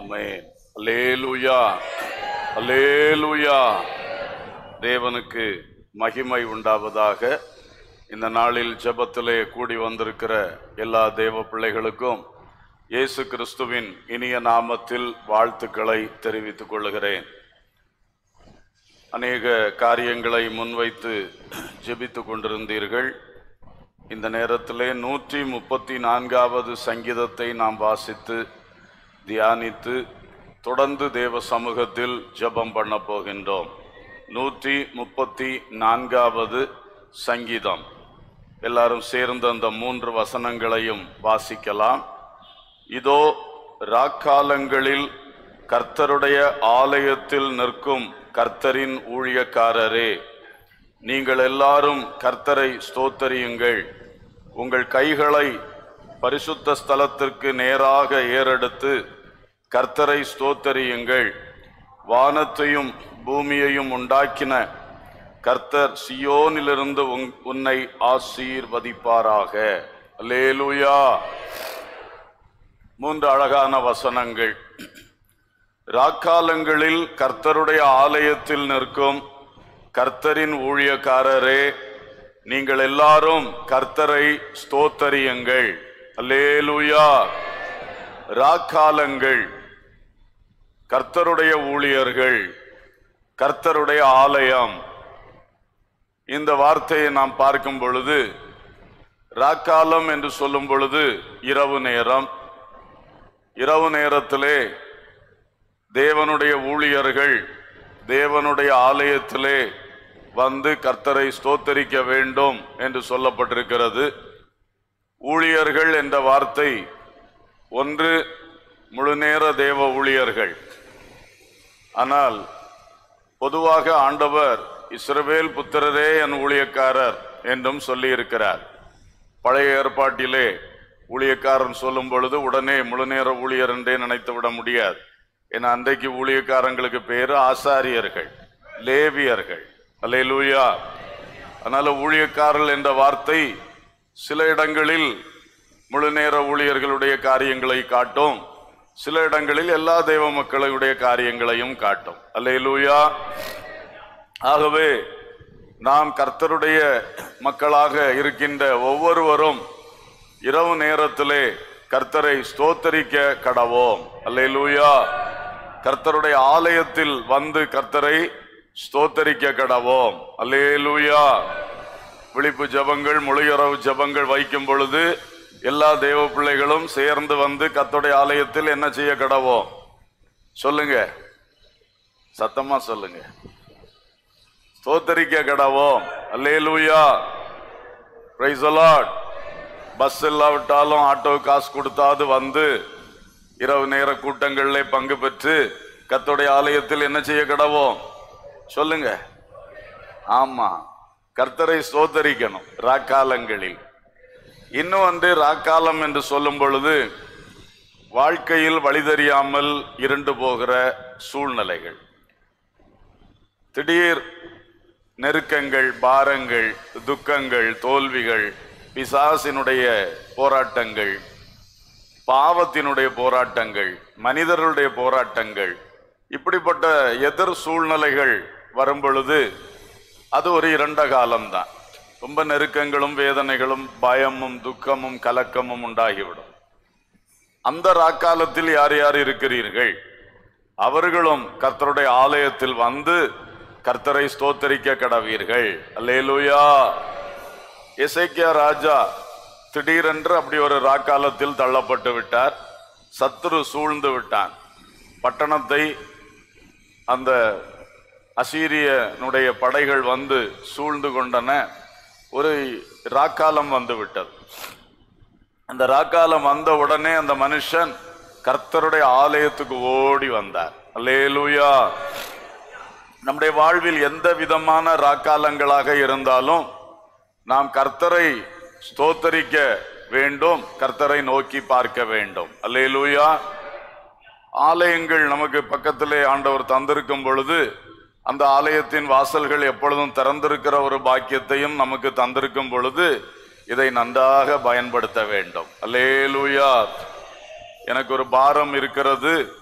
ஆமென் அல்லேலூயா அல்லேலூயா தேவனுக்கு மகிமை உண்டாவதாக இந்த நாளில் ஜெபத்திலே கூடி வந்திருக்கிற எல்லா தேவ பிள்ளைகளுக்கும் இயேசு கிறிஸ்துவின் இனிய நாமத்தில் வாழ்த்துக்களை தெரிவித்துக் கொள்கிறேன் அநேக காரியங்களை முன்வைத்து ஜெபித்துக் கொண்டிருந்தீர்கள் இந்த நேரத்திலே நூற்றி முப்பத்தி நான்காவது சங்கீதத்தை நாம் வாசித்து தியானித்து தொடர்ந்து தேவ சமூகத்தில் ஜெபம் பண்ண போகின்றோம் நூற்றி முப்பத்தி நான்காவது சங்கீதம் எல்லாரும் சேர்ந்து அந்த மூன்று வசனங்களையும் வாசிக்கலாம் இதோ ராக்காலங்களில் கர்த்தருடைய ஆலயத்தில் நிற்கும் கர்த்தரின் ஊழியக்காரரே நீங்கள் எல்லாரும் கர்த்தரை ஸ்தோத்தரியுங்கள் உங்கள் கைகளை பரிசுத்த ஸ்தலத்திற்கு நேராக ஏறெடுத்து கர்த்தரை ஸ்தோத்தரியுங்கள் வானத்தையும் பூமியையும் உண்டாக்கின கர்த்தர் சியோனிலிருந்து உன்- உன்னை ஆசீர்வதிப்பாராக அல்லேலூயா மூன்று அழகான வசனங்கள் ராக்காலங்களில் கர்த்தருடைய ஆலயத்தில் நிற்கும் கர்த்தரின் ஊழியக்காரரே நீங்கள் எல்லாரும் கர்த்தரை ஸ்தோத்தரியுங்கள் அல்லேலூயா ராக்காலங்கள் கர்த்தருடைய ஊழியர்கள் கர்த்தருடைய ஆலயம் இந்த வார்த்தையை நாம் பார்க்கும் பொழுது ராக்காலம் என்று சொல்லும் பொழுது இரவு நேரம் இரவு நேரத்திலே தேவனுடைய ஊழியர்கள் தேவனுடைய ஆலயத்திலே வந்து கர்த்தரை ஸ்தோத்தரிக்க வேண்டும் என்று சொல்லப்பட்டிருக்கிறது ஊழியர்கள் என்ற வார்த்தை ஒன்று முழுநேர தேவ ஊழியர்கள் ஆனால் பொதுவாக ஆண்டவர் இஸ்ரவேல் புத்திரரே என் ஊழியக்காரர் என்றும் சொல்லியிருக்கிறார் பழைய ஏற்பாட்டிலே ஊழியக்காரன் சொல்லும் பொழுது உடனே முழுநேர ஊழியர் என்றே நினைத்து விட முடியாது ஏன்னா அன்றைக்கு ஊழியக்காரங்களுக்கு பேரு ஆசாரியர்கள் லேவியர்கள் அல்லேலூயா அதனால ஊழியக்காரர்கள் என்ற வார்த்தை சில இடங்களில் முழுநேர ஊழியர்களுடைய காரியங்களை காட்டும் சில இடங்களில் எல்லா தெய்வ மக்களுடைய காரியங்களையும் காட்டும் அல்லேலூயா ஆகவே நாம் கர்த்தருடைய மக்களாக இருக்கின்ற ஒவ்வொருவரும் இரவு நேரத்திலே கர்த்தரை ஸ்தோத்தரிக்க கடவோம் அல்லேலூயா கர்த்தருடைய ஆலயத்தில் வந்து கர்த்தரை ஸ்தோத்தரிக்க கடவோம் அல்லேலூயா விழிப்பு ஜெபங்கள் முழுயரவு ஜெபங்கள் வைக்கும் பொழுது எல்லா தேவ பிள்ளைகளும் சேர்ந்து வந்து கர்த்தருடைய ஆலயத்தில் என்ன செய்ய கடவோம் சொல்லுங்க சத்தமா சொல்லுங்க ஸ்தோத்தரிக்க கடவோம் அல்லேலூயா பிரைஸ் அலாட் பஸ் இல்லாவிட்டாலும் ஆட்டோ காசு கொடுத்தாது வந்து இரவு நேர கூட்டங்களிலே பங்கு பெற்று கர்த்தருடைய ஆலயத்தில் என்ன செய்ய கடவோம் சொல்லுங்க ஆமா கர்த்தரை ஸ்தோத்தரிக்கணும் ராக்காலங்களில் இன்னும் வந்து ராக்காலம் என்று சொல்லும் பொழுது வாழ்க்கையில் வழிதறியாமல் இருண்டு போகிற சூழ்நிலைகள் திடீர் நெருக்கங்கள் பாரங்கள் துக்கங்கள் தோல்விகள் பிசாசினுடைய போராட்டங்கள் பாவத்தினுடைய போராட்டங்கள் மனிதர்களுடைய போராட்டங்கள் இப்படிப்பட்ட எதிர் சூழ்நிலைகள் வரும் பொழுது அது ஒரு இரண்ட காலம்தான் ரொம்ப நெருக்கங்களும் வேதனைகளும் பயமும் துக்கமும் கலக்கமும் உண்டாகிவிடும் அந்த ராக்காலத்தில் யார் யார் இருக்கிறீர்கள் அவர்களும் கர்த்தருடைய ஆலயத்தில் வந்து கர்த்தரை ஸ்தோத்தரிக்க கடவீர்கள் அல்லேலூயா எசேக்கியா ராஜா திடீரென்று அப்படி ஒரு ராக்காலத்தில் தள்ளப்பட்டு விட்டார் சத்துரு சூழ்ந்து விட்டான் பட்டணத்தை அந்த அசீரியனுடைய படைகள் வந்து சூழ்ந்து கொண்டன ஒரு ராக்காலம் வந்து விட்டது அந்த ராக்காலம் வந்த உடனே அந்த மனுஷன் கர்த்தருடைய ஆலயத்துக்கு ஓடி வந்தார் அல்லேலூயா நம்முடைய வாழ்வில் எந்த விதமான ராக்காலங்களாக இருந்தாலும் நாம் கர்த்தரை ஸ்தோத்தரிக்க வேண்டும் கர்த்தரை நோக்கி பார்க்க வேண்டும் அல்லேலூயா ஆலயங்கள் நமக்கு பக்கத்திலே ஆண்டவர் தந்திருக்கும் பொழுது அந்த ஆலயத்தின் வாசல்கள் எப்பொழுதும் திறந்திருக்கிற ஒரு பாக்கியத்தையும் நமக்கு தந்திருக்கும் பொழுது இதை நன்றாக பயன்படுத்த வேண்டும் அல்லேலூயா எனக்கு ஒரு பாரம் இருக்கிறது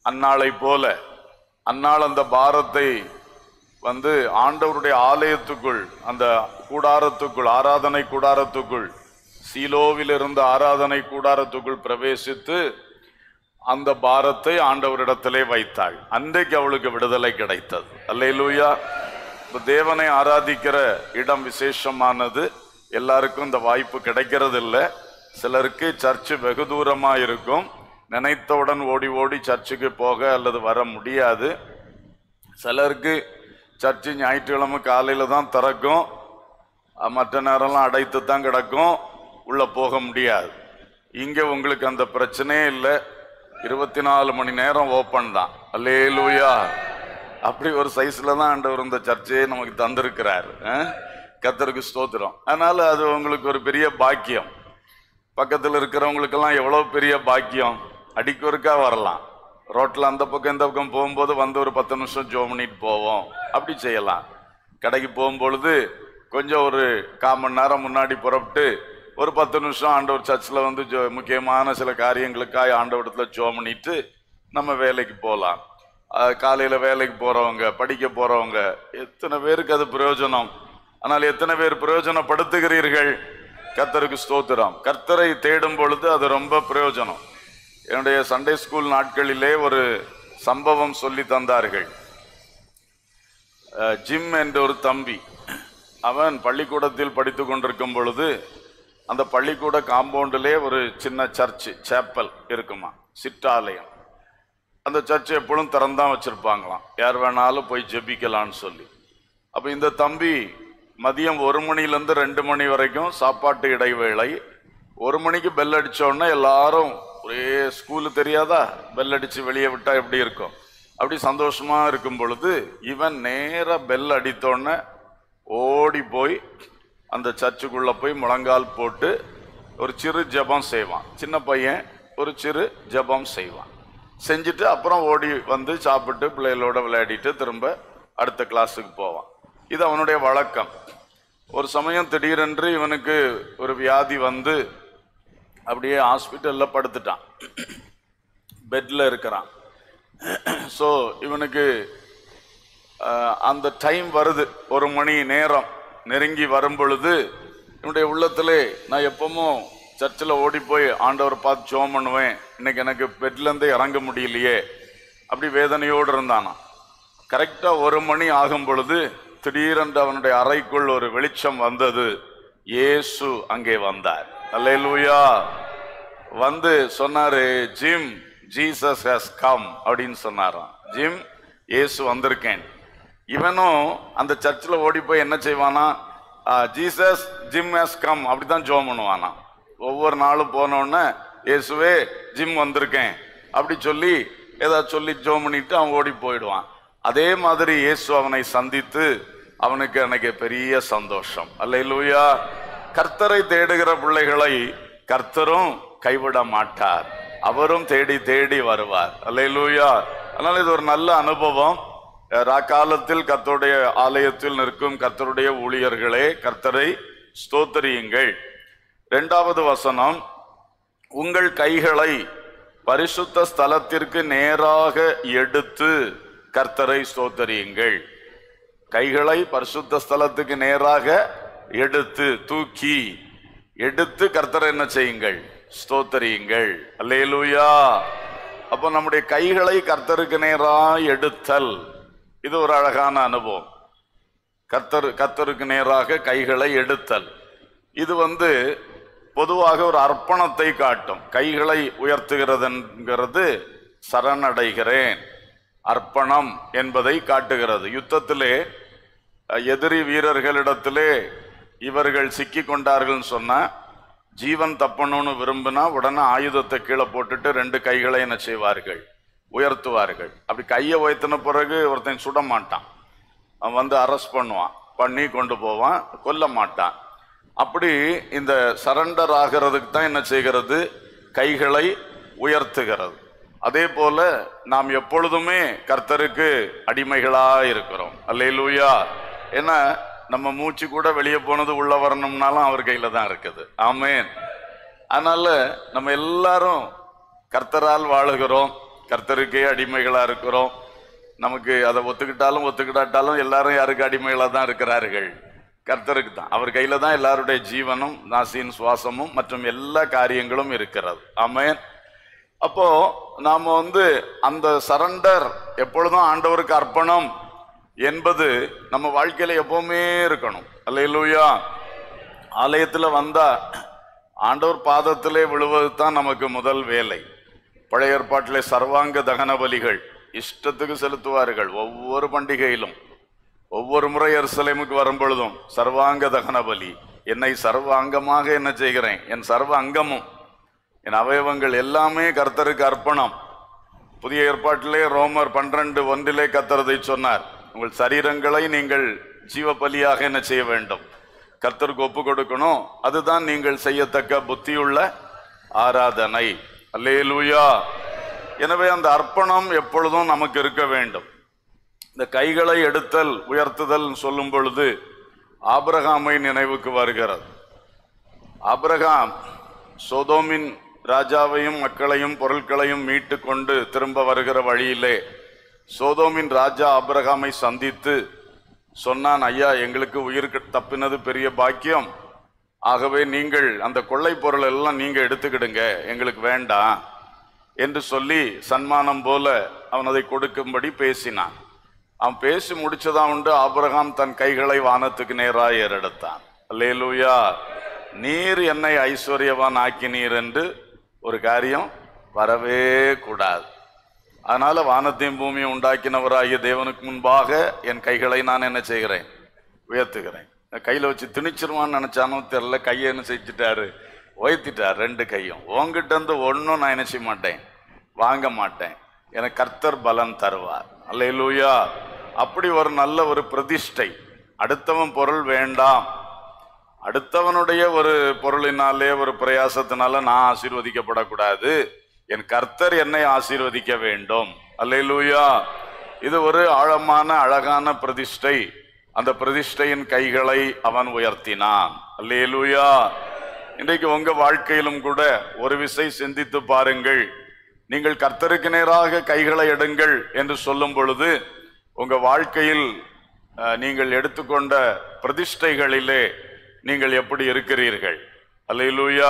அன்னாளை போல அன்னாள் அந்த பாரத்தை வந்து ஆண்டவருடைய ஆலயத்துக்குள் அந்த கூடாரத்துக்குள் ஆராதனை கூடாரத்துக்குள் சீலோவில் இருந்த ஆராதனை கூடாரத்துக்குள் பிரவேசித்து அந்த பாரத்தை ஆண்டவரிடத்திலே வைத்தாள் அன்றைக்கு அவளுக்கு விடுதலை கிடைத்தது அல்லேலூயா இப்ப தேவனை ஆராதிக்கிற இடம் விசேஷமானது எல்லாருக்கும் இந்த வாய்ப்பு கிடைக்கிறது இல்ல சிலருக்கு சர்ச்சு வெகு தூரமா இருக்கும் நினைத்தவுடன் ஓடி ஓடி சர்ச்சுக்கு போக அல்லது வர முடியாது சிலருக்கு சர்ச்சு ஞாயிற்றுக்கிழமை காலையில தான் திறக்கும் அஹ் மற்ற நேரம்லாம் அடைத்து தான் கிடக்கும் உள்ள போக முடியாது இங்க உங்களுக்கு அந்த பிரச்சனையே இல்லை இருபத்தி நாலு மணி நேரம் ஓப்பன் தான் அல்லேலூயா அப்படி ஒரு சைஸ்ல தான் ஆண்டவர் இந்த சர்ச்சையை நமக்கு தந்திருக்கிறார் அஹ்? கர்த்தருக்கு ஸ்தோத்திரம் அதனால அது உங்களுக்கு ஒரு பெரிய பாக்கியம் பக்கத்தில் இருக்கிறவங்களுக்கெல்லாம் எவ்வளவு பெரிய பாக்கியம் அடிக்கொருக்கா வரலாம் ரோட்ல அந்த பக்கம் இந்த பக்கம் போகும்போது வந்து ஒரு பத்து நிமிஷம் ஜோ பண்ணிட்டு போவோம் அப்படி செய்யலாம் கடைக்கு போகும்பொழுது கொஞ்சம் ஒரு கால் மணி நேரம் முன்னாடி புறப்பட்டு ஒரு பத்து நிமிஷம் ஆண்டவர் சர்ச்சில் வந்து ஜோ முக்கியமான சில காரியங்களுக்காக ஆண்டவரத்தில் ஜோ பண்ணிட்டு நம்ம வேலைக்கு போகலாம் காலையில் வேலைக்கு போகிறவங்க படிக்க போகிறவங்க எத்தனை பேருக்கு அது பிரயோஜனம் ஆனால் எத்தனை பேர் பிரயோஜனப்படுத்துகிறீர்கள் கர்த்தருக்கு ஸ்தோத்திரம் கர்த்தரை தேடும் பொழுது அது ரொம்ப பிரயோஜனம் என்னுடைய சண்டே ஸ்கூல் நாட்களிலே ஒரு சம்பவம் சொல்லி தந்தார்கள் அஹ், ஜிம் என்ற ஒரு தம்பி அவன் பள்ளிக்கூடத்தில் படித்து கொண்டிருக்கும் பொழுது அந்த பள்ளிக்கூட காம்பவுண்டிலே ஒரு சின்ன சர்ச் சேப்பல் இருக்குமா சிற்றாலயம் அந்த சர்ச் எப்பொழுதும் திறந்தான் வச்சிருப்பாங்களாம் யார் வேணாலும் போய் ஜெபிக்கலாம்னு சொல்லி அப்ப இந்த தம்பி மதியம் ஒரு மணிலேருந்து ரெண்டு மணி வரைக்கும் சாப்பாட்டு இடைவேளை ஒரு மணிக்கு பெல் அடிச்ச உடனே எல்லாரும் ஒரே ஸ்கூலு தெரியாதா பெல் அடிச்சு வெளியே விட்டா எப்படி இருக்கும் அப்படி சந்தோஷமா இருக்கும் பொழுது இவன் நேரா பெல் அடித்த உடனே ஓடி போய் அந்த சர்ச்சுக்குள்ள போய் முழங்கால் போட்டு ஒரு சிறு ஜெபம் செய்வான் சின்ன பையன் ஒரு சிறு ஜெபம் செய்வான் செஞ்சுட்டு அப்புறம் ஓடி வந்து சாப்பிட்டு பிள்ளைகளோட விளையாடிட்டு திரும்ப அடுத்த கிளாஸுக்கு போவான் இது அவனுடைய வழக்கம் ஒரு சமயம் திடீரென்று இவனுக்கு ஒரு வியாதி வந்து அப்படியே ஹாஸ்பிட்டலில் படுத்துட்டான் பெட்டில் இருக்கிறான் ஸோ இவனுக்கு அஹ், அந்த டைம் வருது ஒரு மணி நேரம் நெருங்கி வரும் பொழுது என்னுடைய உள்ளத்திலே நான் எப்பவும் சர்ச்சில் ஓடி போய் ஆண்டவரை பார்த்து ஜோம் பண்ணுவேன் இன்னைக்கு எனக்கு பெட்லேருந்து இறங்க முடியலையே அப்படி வேதனையோடு இருந்தானா கரெக்டாக ஒரு மணி ஆகும் பொழுது திடீரென்று அவனுடைய அறைக்குள் ஒரு வெளிச்சம் வந்தது இயேசு அங்கே வந்தார் அல்லேலூயா வந்து சொன்னாரு ஜிம் ஜீசஸ் ஹஸ் கம் அப்படின்னு சொன்னாராம் ஜிம் இயேசு வந்திருக்கேன் இவனும் அந்த சர்ச்சில் ஓடி போய் என்ன செய்வானா ஜீசஸ் ஜிம் ஹஸ் கம் அப்படிதான் ஜோம் பண்ணுவானா ஒவ்வொரு நாளும் போனோடனே இயேசுவே ஜிம் வந்திருக்கேன் அப்படி சொல்லி ஏதாவது சொல்லி ஜோம் பண்ணிட்டு அவன் ஓடி போயிடுவான் அதே மாதிரி இயேசு அவனை சந்தித்து அவனுக்கு எனக்கு பெரிய சந்தோஷம் அல்லேலூயா கர்த்தரை தேடுகிற பிள்ளைகளை கர்த்தரும் கைவிட மாட்டார் அவரும் தேடி தேடி வருவார் அல்லேலூயா அதனால இது ஒரு நல்ல அனுபவம் அஹ் ராக்காலத்தில் கர்த்தருடைய ஆலயத்தில் நிற்கும் கர்த்தருடைய ஊழியர்களே கர்த்தரை ஸ்தோத்தரியுங்கள் இரண்டாவது வசனம் உங்கள் கைகளை பரிசுத்த ஸ்தலத்திற்கு நேராக எடுத்து கர்த்தரை ஸ்தோத்தரியுங்கள் கைகளை பரிசுத்த ஸ்தலத்துக்கு நேராக எடுத்து தூக்கி எடுத்து கர்த்தரை என்ன செய்யுங்கள் ஸ்தோத்தரியுங்கள் அல்லேலூயா அப்போ நம்முடைய கைகளை கர்த்தருக்கு நேராக எடுத்தல் இது ஒரு அழகான அனுபவம் கர்த்தர் கர்த்தருக்கு நேராக கைகளை எடுத்தல் இது வந்து பொதுவாக ஒரு அர்ப்பணத்தை காட்டும் கைகளை உயர்த்துகிறதுங்கிறது சரணடைகிறேன் அர்ப்பணம் என்பதை காட்டுகிறது யுத்தத்திலே அஹ், எதிரி வீரர்களிடத்திலே இவர்கள் சிக்கி கொண்டார்கள்னு சொன்னா ஜீவன் தப்பணும்னு விரும்பினா உடனே ஆயுதத்தை கீழே போட்டுட்டு ரெண்டு கைகளை என்ன செய்வார்கள் உயர்த்துவார்கள் அப்படி கையை உயர்த்தின பிறகு ஒருத்தன் சுட மாட்டான் அவன் வந்து அரெஸ்ட் பண்ணுவான் பண்ணி கொண்டு போவான் கொல்ல மாட்டான் அப்படி இந்த சரண்டர் ஆகிறதுக்கு தான் என்ன செய்கிறது கைகளை உயர்த்துகிறது அதே போல நாம் எப்பொழுதுமே கர்த்தருக்கு அடிமைகளா இருக்கிறோம் அல்லேலூயா ஏன்னா நம்ம மூச்சு கூட வெளியே போனது உள்ள வரணும்னாலும் அவர் கையில தான் இருக்குது ஆமென் அதனால நம்ம எல்லாரும் கர்த்தரால் வாழுகிறோம் கர்த்தருக்கே அடிமைகளா இருக்கிறோம் நமக்கு அதை ஒத்துக்கிட்டாலும் ஒத்துக்கிட்டாட்டாலும் எல்லாரும் யாருக்கு அடிமைகளா தான் இருக்கிறார்கள் கர்த்தருக்கு தான் அவர் கையில தான் எல்லாருடைய ஜீவனும் நாசியின் சுவாசமும் மற்றும் எல்லா காரியங்களும் இருக்கிறது ஆமென் அப்போ நாம வந்து அந்த சரண்டர் எப்பொழுதும் ஆண்டவருக்கு அர்ப்பணம் என்பது நம்ம வாழ்க்கையில எப்பவுமே இருக்கணும் அல்லையிலூயா ஆலயத்துல வந்தா ஆண்டவர் பாதத்திலே விழுவது தான் நமக்கு முதல் வேலை பழைய ஏற்பாட்டிலே சர்வாங்க தகன பலிகள் இஷ்டத்துக்கு செலுத்துவார்கள் ஒவ்வொரு பண்டிகையிலும் ஒவ்வொரு முறை எருசலேமுக்கு வரும் பொழுதும் சர்வாங்க தகன பலி என்னை சர்வ அங்கமாக என்ன செய்கிறேன் என் சர்வ அங்கமும் என் அவயவங்கள் எல்லாமே கர்த்தருக்கு அர்ப்பணம் புதிய ஏற்பாட்டிலே ரோமர் பன்னிரண்டு ஒன்றிலே கர்த்தரதை சொன்னார் உங்கள் சரீரங்களை நீங்கள் ஜீவ பலியாக என்ன செய்ய வேண்டும் கர்த்தருக்கு ஒப்பு கொடுக்கணும் அதுதான் நீங்கள் செய்யத்தக்க புத்தியுள்ள ஆராதனை அல்லேலூயா எனவே அந்த அர்ப்பணம் எப்பொழுதும் நமக்கு இருக்க வேண்டும் இந்த கைகளை எடுத்தல் உயர்த்துதல் சொல்லும் பொழுது ஆபிரகாமை நினைவுக்கு வருகிறது ஆபிரகாம் சோதோமின் ராஜாவையும் மக்களையும் பொருட்களையும் மீட்டு கொண்டு திரும்ப வருகிற வழியிலே சோதோமின் ராஜா ஆபிரகாமை சந்தித்து சொன்னான் ஐயா எங்களுக்கு உயிர் தப்பினது பெரிய பாக்கியம் ஆகவே நீங்கள் அந்த கொள்ளை பொருள் எல்லாம் நீங்க எடுத்துக்கிடுங்க எங்களுக்கு வேண்டாம் என்று சொல்லி சன்மானம் போல அவன் அதை கொடுக்கும்படி பேசினான் அவன் பேசி முடிச்சதான் உண்டு ஆபிரகாம் தன் கைகளை வானத்துக்கு நேராக ஏறெடுத்தான் அல்லேலூயா நீர் என்னை ஐஸ்வர்யவான் ஆக்கினீர் என்று ஒரு காரியம் வரவே கூடாது அதனால வானத்தையும் பூமியும் உண்டாக்கினவராகிய தேவனுக்கு முன்பாக என் கைகளை நான் என்ன செய்கிறேன் உயர்த்துகிறேன் கையில வச்சு திணிச்சிருவான்னு நினைச்சானோ தெரியல கையை என்ன செஞ்சுட்டாரு உயர்த்திட்டார் ரெண்டு கையும் உங்ககிட்ட இருந்து ஒன்றும் நான் என்ன செய்ய மாட்டேன் வாங்க மாட்டேன் எனக்கு கர்த்தர் பலன் தருவார் அல்லேலூயா அப்படி ஒரு நல்ல ஒரு பிரதிஷ்டை அடுத்தவன் பொருள் வேண்டாம் அடுத்தவனுடைய ஒரு பொருளினாலே ஒரு பிரயாசத்தினால நான் ஆசீர்வதிக்கப்படக்கூடாது என் கர்த்தர் என்னை ஆசீர்வதிக்க வேண்டும் அல்லேலூயா இது ஒரு ஆழமான அழகான பிரதிஷ்டை அந்த பிரதிஷ்டையின் கைகளை அவன் உயர்த்தினான் அல்லேலூயா இன்றைக்கு உங்க வாழ்க்கையிலும் கூட ஒரு விசை சிந்தித்து பாருங்கள் நீங்கள் கர்த்தருக்கு நேராக கைகளை எடுங்கள் என்று சொல்லும் பொழுது உங்க வாழ்க்கையில் அஹ், நீங்கள் எடுத்துக்கொண்ட பிரதிஷ்டைகளிலே நீங்கள் எப்படி இருக்கிறீர்கள் அல்லேலூயா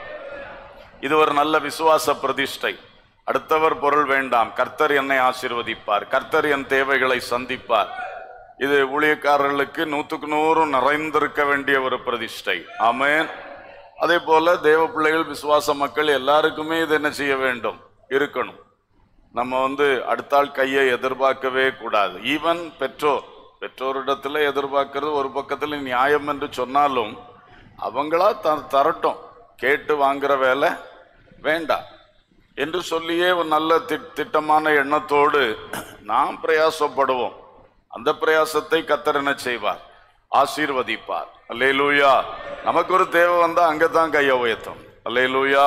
இது ஒரு நல்ல விசுவாச பிரதிஷ்டை அடுத்தவர் பொருள் வேண்டாம் கர்த்தர் என்னை ஆசீர்வதிப்பார் கர்த்தர் என் தேவைகளை சந்திப்பார் இது ஊழியக்காரர்களுக்கு நூத்துக்கு நூறும் நிறைந்திருக்க வேண்டிய ஒரு பிரதிஷ்டை ஆமென் அதே போல தேவ பிள்ளைகள் விசுவாச மக்கள் எல்லாருக்குமே இது என்ன செய்ய வேண்டும் இருக்கணும் நம்ம வந்து அடுத்தாள் கையை எதிர்பார்க்கவே கூடாது ஈவன் பெற்றோர் பெற்றோரிடத்துல எதிர்பார்க்கிறது ஒரு பக்கத்துல நியாயம் என்று சொன்னாலும் அவங்களா த தரட்டும் கேட்டு வாங்குற வேலை வேண்டாம் என்று சொல்லியே ஒரு நல்ல திட்- திட்டமான எண்ணத்தோடு நாம் பிரயாசப்படுவோம் அந்த பிரயாசத்தை கத்தர் என்ன செய்வார் ஆசீர்வதிப்பார் அல்லேலூயா நமக்கு ஒரு தேவை வந்தா அங்கதான் கையை உயர்த்தும் அல்லேலூயா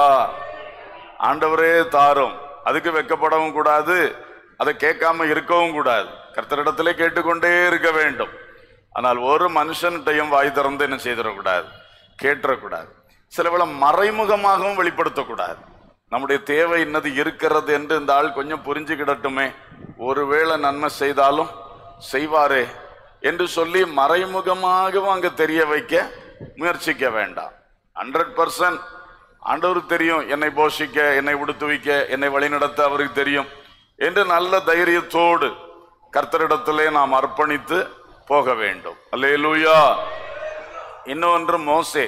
ஆண்டவரே தாரும் அதுக்கு வெக்கப்படவும் கூடாது அதை கேட்காம இருக்கவும் கூடாது கர்த்தரிடத்திலே கேட்டுக்கொண்டே இருக்க வேண்டும் ஆனால் ஒரு மனுஷன்கிட்டையும் வாய் திறந்து என்ன செய்திடக்கூடாது கேட்டுறக்கூடாது சில வேளை மறைமுகமாகவும் வெளிப்படுத்தக்கூடாது நம்முடைய தேவை இன்னது இருக்கிறது என்று இந்த ஆள் கொஞ்சம் புரிஞ்சுக்கிடட்டுமே ஒருவேளை நன்மை செய்தாலும் செய்வாரே என்று சொல்லி மறைமுகமாகவும் அங்க தெரிய வைக்க முயற்சிக்க வேண்டாம் ஹண்ட்ரட் பர்சன்ட் ஆண்டவருக்கு தெரியும் என்னை போஷிக்க என்னை உடுத்துவிக்க என்னை வழிநடத்த அவருக்கு தெரியும் என்று நல்ல தைரியத்தோடு கர்த்தரிடத்திலே நாம் அர்ப்பணித்து போக வேண்டும் அல்லேலூயா இன்னொன்று மோசே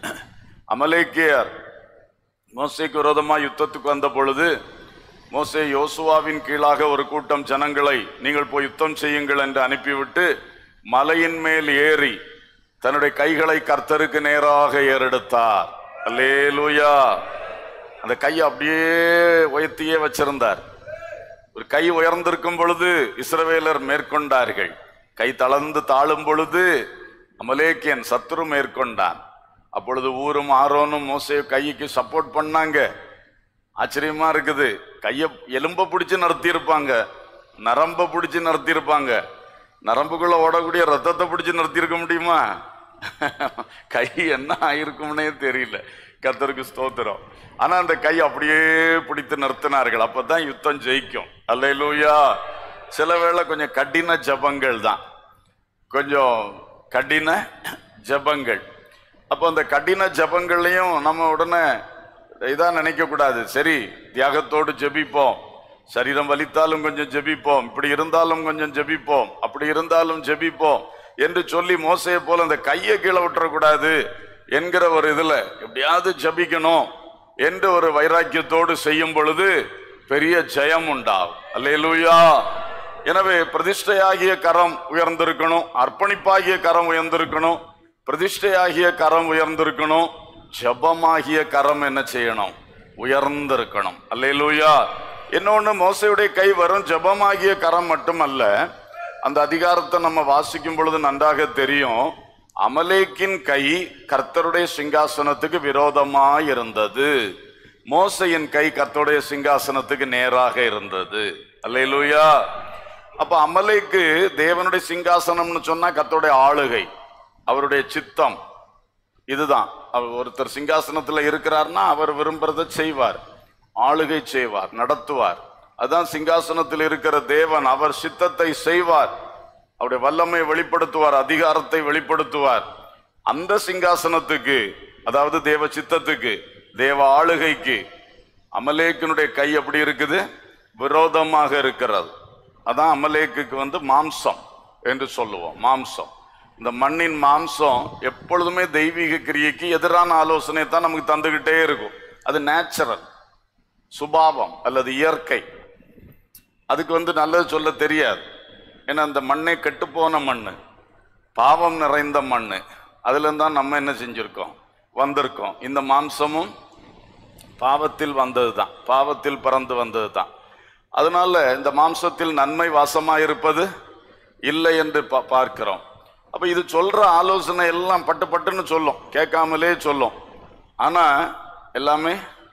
அமலேக்கியர் மோசேக்கு விரோதமாக யுத்தத்துக்கு வந்த பொழுது மோசே யோசுவாவின் கீழாக ஒரு கூட்டம் ஜனங்களை நீங்கள் போய் யுத்தம் செய்யுங்கள் என்று அனுப்பிவிட்டு மலையின் மேல் ஏறி தன்னுடைய கைகளை கர்த்தருக்கு நேராக ஏறெடுத்தார் அல்லேலூயா அந்த கையை அப்படியே உயர்த்தியே வச்சிருந்தார் ஒரு கை உயர்ந்திருக்கும் பொழுது இஸ்ரவேலர் மேற்கொண்டார்கள் கை தளர்ந்து தாழும் பொழுது அமலேக்கியன் சத்துரு மேற்கொண்டான் அப்பொழுது ஊரும் ஆரோனும் மோசே கைக்கு சப்போர்ட் பண்ணாங்க ஆச்சரியமா இருக்குது கைய எலும்ப பிடிச்சு நிறுத்தியிருப்பாங்க நரம்ப பிடிச்சு நிறுத்தியிருப்பாங்க நரம்புக்குள்ள ஓடக்கூடிய ரத்தத்தை பிடிச்சு நிறுத்தியிருக்க முடியுமா கை என்ன ஆயிருக்கும்னே தெரியல கத்தருக்கு ஸ்தோத்திரம் ஆனா அந்த கை அப்படியே பிடித்து நிறுத்தினார்கள் அப்பதான் யுத்தம் ஜெயிக்கும் அல்லேலூயா சில வேளை கொஞ்சம் கடின ஜபங்கள் தான் கொஞ்சம் கடின ஜபங்கள் அப்போ அந்த கடின ஜபங்கள்லையும் நம்ம உடனே இதான் நினைக்க கூடாது சரி தியாகத்தோடு ஜெபிப்போம் சரீரம் வலித்தாலும் கொஞ்சம் ஜெபிப்போம் இப்படி இருந்தாலும் கொஞ்சம் ஜெபிப்போம் அப்படி இருந்தாலும் ஜெபிப்போம் என்று சொல்லி மோசையை போல அந்த கையை கீழே விட்டுறக்கூடாது என்கிற ஒரு இதுல எப்படியாவது ஜெபிக்கணும் என்று ஒரு வைராக்கியத்தோடு செய்யும் பொழுது பெரிய ஜெயம் உண்டாகும் அல்லேலூயா எனவே பிரதிஷ்டையாகிய கரம் உயர்ந்திருக்கணும் அர்ப்பணிப்பாகிய கரம் உயர்ந்திருக்கணும் பிரதிஷ்டையாகிய கரம் உயர்ந்திருக்கணும் ஜபமாகிய கரம் என்ன செய்யணும் உயர்ந்திருக்கணும் அல்லேலூயா இன்னொன்னு மோசையுடைய கை வரும் ஜபமாகிய கரம் மட்டுமல்ல அந்த அதிகாரத்தை நம்ம வாசிக்கும் பொழுது நன்றாக தெரியும் அமலேக்கின் கை கர்த்தருடைய சிங்காசனத்துக்கு விரோதமாய் இருந்தது மோசையின் கை கர்த்தருடைய சிங்காசனத்துக்கு நேராக இருந்தது அல்லேலூயா அப்ப அமலேக்கு தேவனுடைய சிங்காசனம்னு சொன்னா கர்த்தருடைய ஆளுகை அவருடைய சித்தம் இதுதான் அவர் ஒருத்தர் சிங்காசனத்துல இருக்கிறார்னா அவர் விரும்புறதை செய்வார் ஆளுகை செய்வார் நடத்துவார் அதான் சிங்காசனத்தில் இருக்கிற தேவன் அவர் சித்தத்தை செய்வார் அவருடைய வல்லமை வெளிப்படுத்துவார் அதிகாரத்தை வெளிப்படுத்துவார் அந்த சிங்காசனத்துக்கு அதாவது தேவ சித்தத்துக்கு தேவ ஆளுகைக்கு அமலேக்கினுடைய கை எப்படி இருக்குது விரோதமாக இருக்கிறது அதான் அமலேக்குக்கு வந்து மாம்சம் என்று சொல்லுவோம் மாம்சம் இந்த மண்ணின் மாம்சம் எப்பொழுதுமே தெய்வீக கிரியைக்கு எதிரான ஆலோசனை தான் நமக்கு தந்துகிட்டே இருக்கும் அது நேச்சுரல் சுபாவம் அல்லது இயற்கை அதுக்கு வந்து நல்லது சொல்ல தெரியாது ஏன்னா அந்த மண்ணே கெட்டுப்போன மண் பாவம் நிறைந்த மண் அதுல தான் நம்ம என்ன செஞ்சிருக்கோம் வந்திருக்கோம் இந்த மாம்சமும் பாவத்தில் வந்தது தான் பாவத்தில் பிறந்து வந்தது தான் அதனால இந்த மாம்சத்தில் நன்மை வாசமாயிருப்பது இல்லை என்று பா- பார்க்கிறோம் அப்ப இது சொல்ற ஆலோசனை எல்லாம் பட்டு பட்டுன்னு சொல்லும் கேட்காமலே சொல்லும் ஆனா எல்லாமே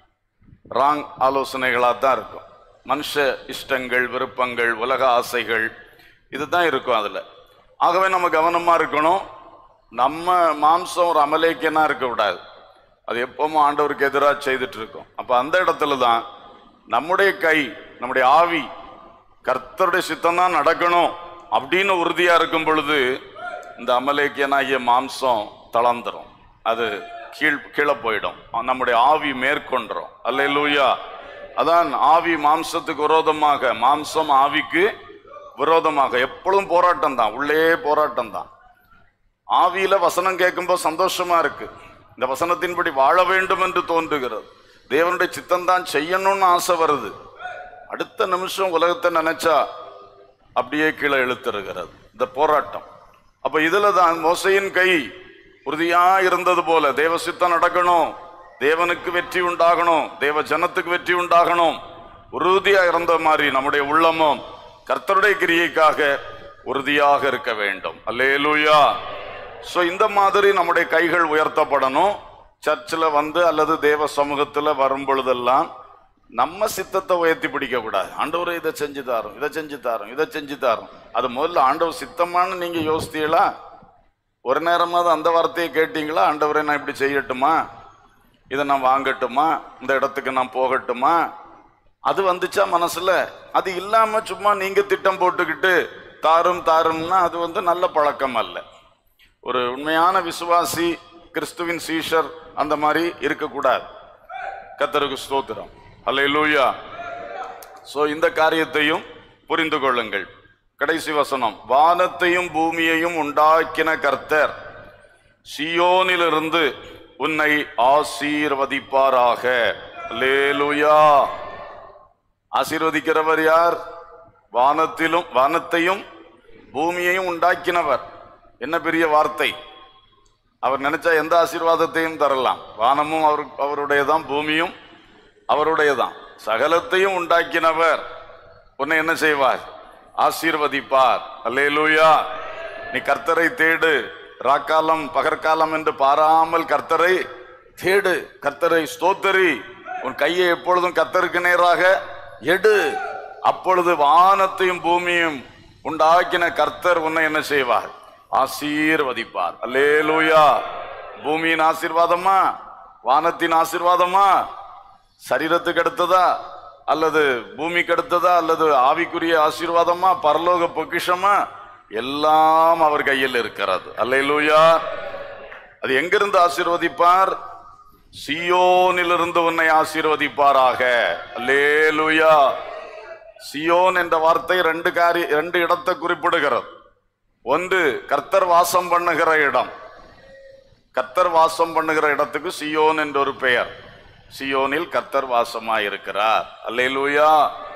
ராங் ஆலோசனைகளாக தான் இருக்கும் மனுஷ இஷ்டங்கள் விருப்பங்கள் உலக ஆசைகள் இதுதான் இருக்கும் அதுல ஆகவே நம்ம கவனமா இருக்கணும் நம்ம மாம்சம் ஒரு அமலேக்கியனா இருக்கக்கூடாது அது எப்பவும் ஆண்டவருக்கு எதிராக செய்துட்டு இருக்கோம் அப்ப அந்த இடத்துல தான் நம்முடைய கை நம்முடைய ஆவி கர்த்தருடைய சித்தம் தான் நடக்கணும் அப்படின்னு உறுதியா இருக்கும் பொழுது இந்த அமலேக்கியனாகிய மாம்சம் தளர்ந்துரும் அது கீழ் கீழே போயிடும் நம்முடைய ஆவி மேற்கொண்டுரும் அல்லேலூயா அதான் ஆவி மாம்சத்துக்கு விரோதமாக மாம்சம் ஆவிக்கு விரோதமாக எப்பொழுதும் போராட்டம் தான் உள்ளே போராட்டம் தான் ஆவியில வசனம் கேட்கும்போது சந்தோஷமா இருக்கு இந்த வசனத்தின்படி வாழ வேண்டும் என்று தோன்றுகிறது தேவனுடைய சித்தம் தான் செய்யணும்னு ஆசை வருது அடுத்த நிமிஷம் உலகத்தை நினைச்சா அப்படியே கீழே இழுத்துருகிறது இந்த போராட்டம் அப்ப இதுல தான் மோசையின் கை உறுதியா இருந்தது போல தேவ சித்தம் நடக்கணும் தேவனுக்கு வெற்றி உண்டாகணும் தேவ ஜனத்துக்கு வெற்றி உண்டாகணும் உறுதியா இருந்த மாதிரி நம்முடைய உள்ளமும் கர்த்தருடைய கிரியைக்காக உறுதியாக இருக்க வேண்டும் அல்லேலூயா சோ இந்த மாதிரி நம்முடைய கைகள் உயர்த்தப்படணும் சர்ச்சில் வந்து அல்லது தேவ சமூகத்துல வரும் பொழுதெல்லாம் நம்ம சித்தத்தை உயர்த்தி பிடிக்க கூடாது ஆண்டவரை இதை செஞ்சு தாரோம் இதை செஞ்சு தாரோம் இதை செஞ்சு தாரோம் அது முதல்ல ஆண்டவர் சித்தமான்னு நீங்க யோசித்தீங்களா ஒரு நேரமாவது அந்த வார்த்தையை கேட்டீங்களா ஆண்டவரை நான் இப்படி செய்யட்டுமா இதை நான் வாங்கட்டுமா இந்த இடத்துக்கு நான் போகட்டுமா அது வந்துச்சா மனசுல அது இல்லாம சும்மா நீங்க திட்டம் போட்டுக்கிட்டு தாரும் தாரும்னா அது வந்து நல்ல பழக்கம் அல்ல ஒரு உண்மையான விசுவாசி கிறிஸ்துவின் சீஷர் அந்த மாதிரி இருக்கக்கூடாது கத்தருக்கு ஸ்தோத்திரம் அல்லேலூயா சோ இந்த காரியத்தையும் புரிந்து கொள்ளுங்கள் கடைசி வசனம் வானத்தையும் பூமியையும் உண்டாக்கின கர்த்தர் சியோனிலிருந்து உன்னை ஆசீர்வதிப்பாராக அல்லேலூயா ஆசீர்வதிக்கிறவர் யார் வானத்திலும் வானத்தையும் பூமியையும் உண்டாக்கினவர் என்ன பெரிய வார்த்தை அவர் நினைச்சா எந்த ஆசீர்வாதத்தையும் தரலாம் வானமும் அவர் அவருடையதான் பூமியும் அவருடையதான் சகலத்தையும் உண்டாக்கினவர் உன்னை என்ன செய்வார் ஆசீர்வதிப்பார் அல்லேலூயா நீ கர்த்தரை தேடு ராக்காலம் பகற்காலம் என்று பாராமல் கர்த்தரை தேடு கர்த்தரை ஸ்தோத்தரி உன் கையை எப்பொழுதும் கர்த்தருக்கு நேராக எடு அப்பொழுது வானத்தையும் பூமியும் உண்டாக்கின கர்த்தர் உன்னை என்ன செய்வார் ஆசீர்வதிப்பார் அல்லேலூயா பூமியின் ஆசீர்வாதமா வானத்தின் ஆசீர்வாதமா சரீரத்துக்கு அடுத்ததா அல்லது பூமிக்கு அடுத்ததா அல்லது ஆவிக்குரிய ஆசீர்வாதமா பரலோக பொக்கிஷமா எல்லாம் அவர் கையில் இருக்கிறது அல்லேலூயா அது எங்கிருந்து ஆசீர்வதிப்பார் சியோனிலிருந்து உன்னை ஆசீர்வதிப்பாராக அல்லேலூயா சியோன் என்ற வார்த்தை ரெண்டு காரி ரெண்டு இடத்தை குறிப்பிடுகிறது ஒன்று கர்த்தர் வாசம் பண்ணுகிற இடம் கர்த்தர் வாசம் பண்ணுகிற இடத்துக்கு சியோன் என்ற ஒரு பெயர் சியோனில் கர்த்தர் வாசமாயிருக்கிறார் அல்லேலூயா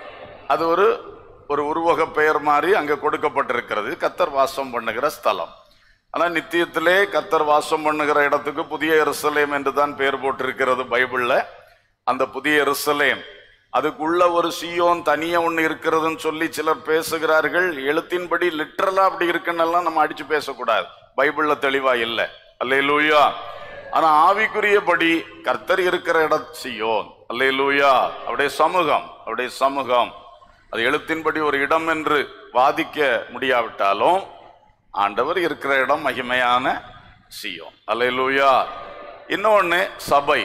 அது ஒரு ஒரு உருவக பெயர் மாதிரி அங்க கொடுக்கப்பட்டிருக்கிறது கர்த்தர் வாசம் பண்ணுகிற ஸ்தலம் ஆனா நித்தியத்திலே கர்த்தர் வாசம் பண்ணுகிற இடத்துக்கு புதிய எருசலேம் என்று தான் பெயர் போட்டிருக்கிறது பைபிள்ல அந்த புதிய எருசலேம் அதுக்குள்ள ஒரு சியோன் தனியா ஒண்ணு இருக்கிறதுன்னு சொல்லி சிலர் பேசுகிறார்கள் எழுத்தின்படி லிட்டரலா அப்படி இருக்குன்னெல்லாம் நம்ம அடிச்சு பேசக்கூடாது பைபிள்ல தெளிவா இல்லை அல்லேலூயா ஆனா ஆவிக்குரியபடி கர்த்தர் இருக்கிற இடம் சியோன் அல்லேலூயா அவருடைய சமூகம் அவருடைய சமூகம் அது எழுத்தின்படி ஒரு இடம் என்று வாதிக்க முடியாவிட்டாலும் ஆண்டவர் இருக்கிற இடம் மகிமையான சியோன் அல்லேலூயா இன்னொன்னு சபை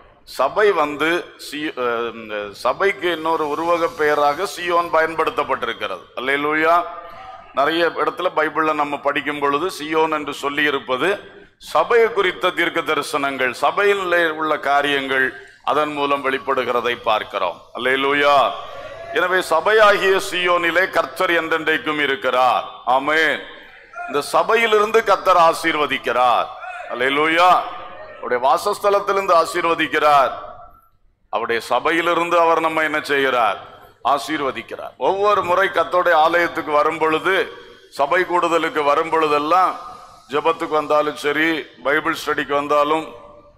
சபை வந்து சி- அஹ், இந்த சபைக்கு இன்னொரு உருவக பெயராக சியோன் பயன்படுத்தப்பட்டிருக்கிறது அல்லேலூயா நிறைய இடத்துல பைபிள்ல நம்ம படிக்கும் பொழுது சியோன் என்று சொல்லி இருப்பது சபையை குறித்த தீர்க்க தரிசனங்கள் சபையில் உள்ள காரியங்கள் அதன் மூலம் வெளிப்படுகிறதை பார்க்கிறோம் அல்லேலூயா எனவே சபையாகிய சியோனிலே கர்த்தர் என்றென்றைக்கும் இருக்கிறார் ஆமென் இந்த சபையிலிருந்து கர்த்தர் ஆசீர்வதிக்கிறார் அல்லேலூயா அவருடைய வாசஸ்தலத்திலிருந்து ஆசீர்வதிக்கிறார் அவருடைய சபையிலிருந்து அவர் நம்ம என்ன செய்கிறார் ஆசீர்வதிக்கிறார் ஒவ்வொரு முறை கத்தோடைய ஆலயத்துக்கு வரும் பொழுது சபை கூடுதலுக்கு வரும் பொழுதெல்லாம் ஜெபத்துக்கு வந்தாலும் சரி பைபிள் ஸ்டடிக்கு வந்தாலும்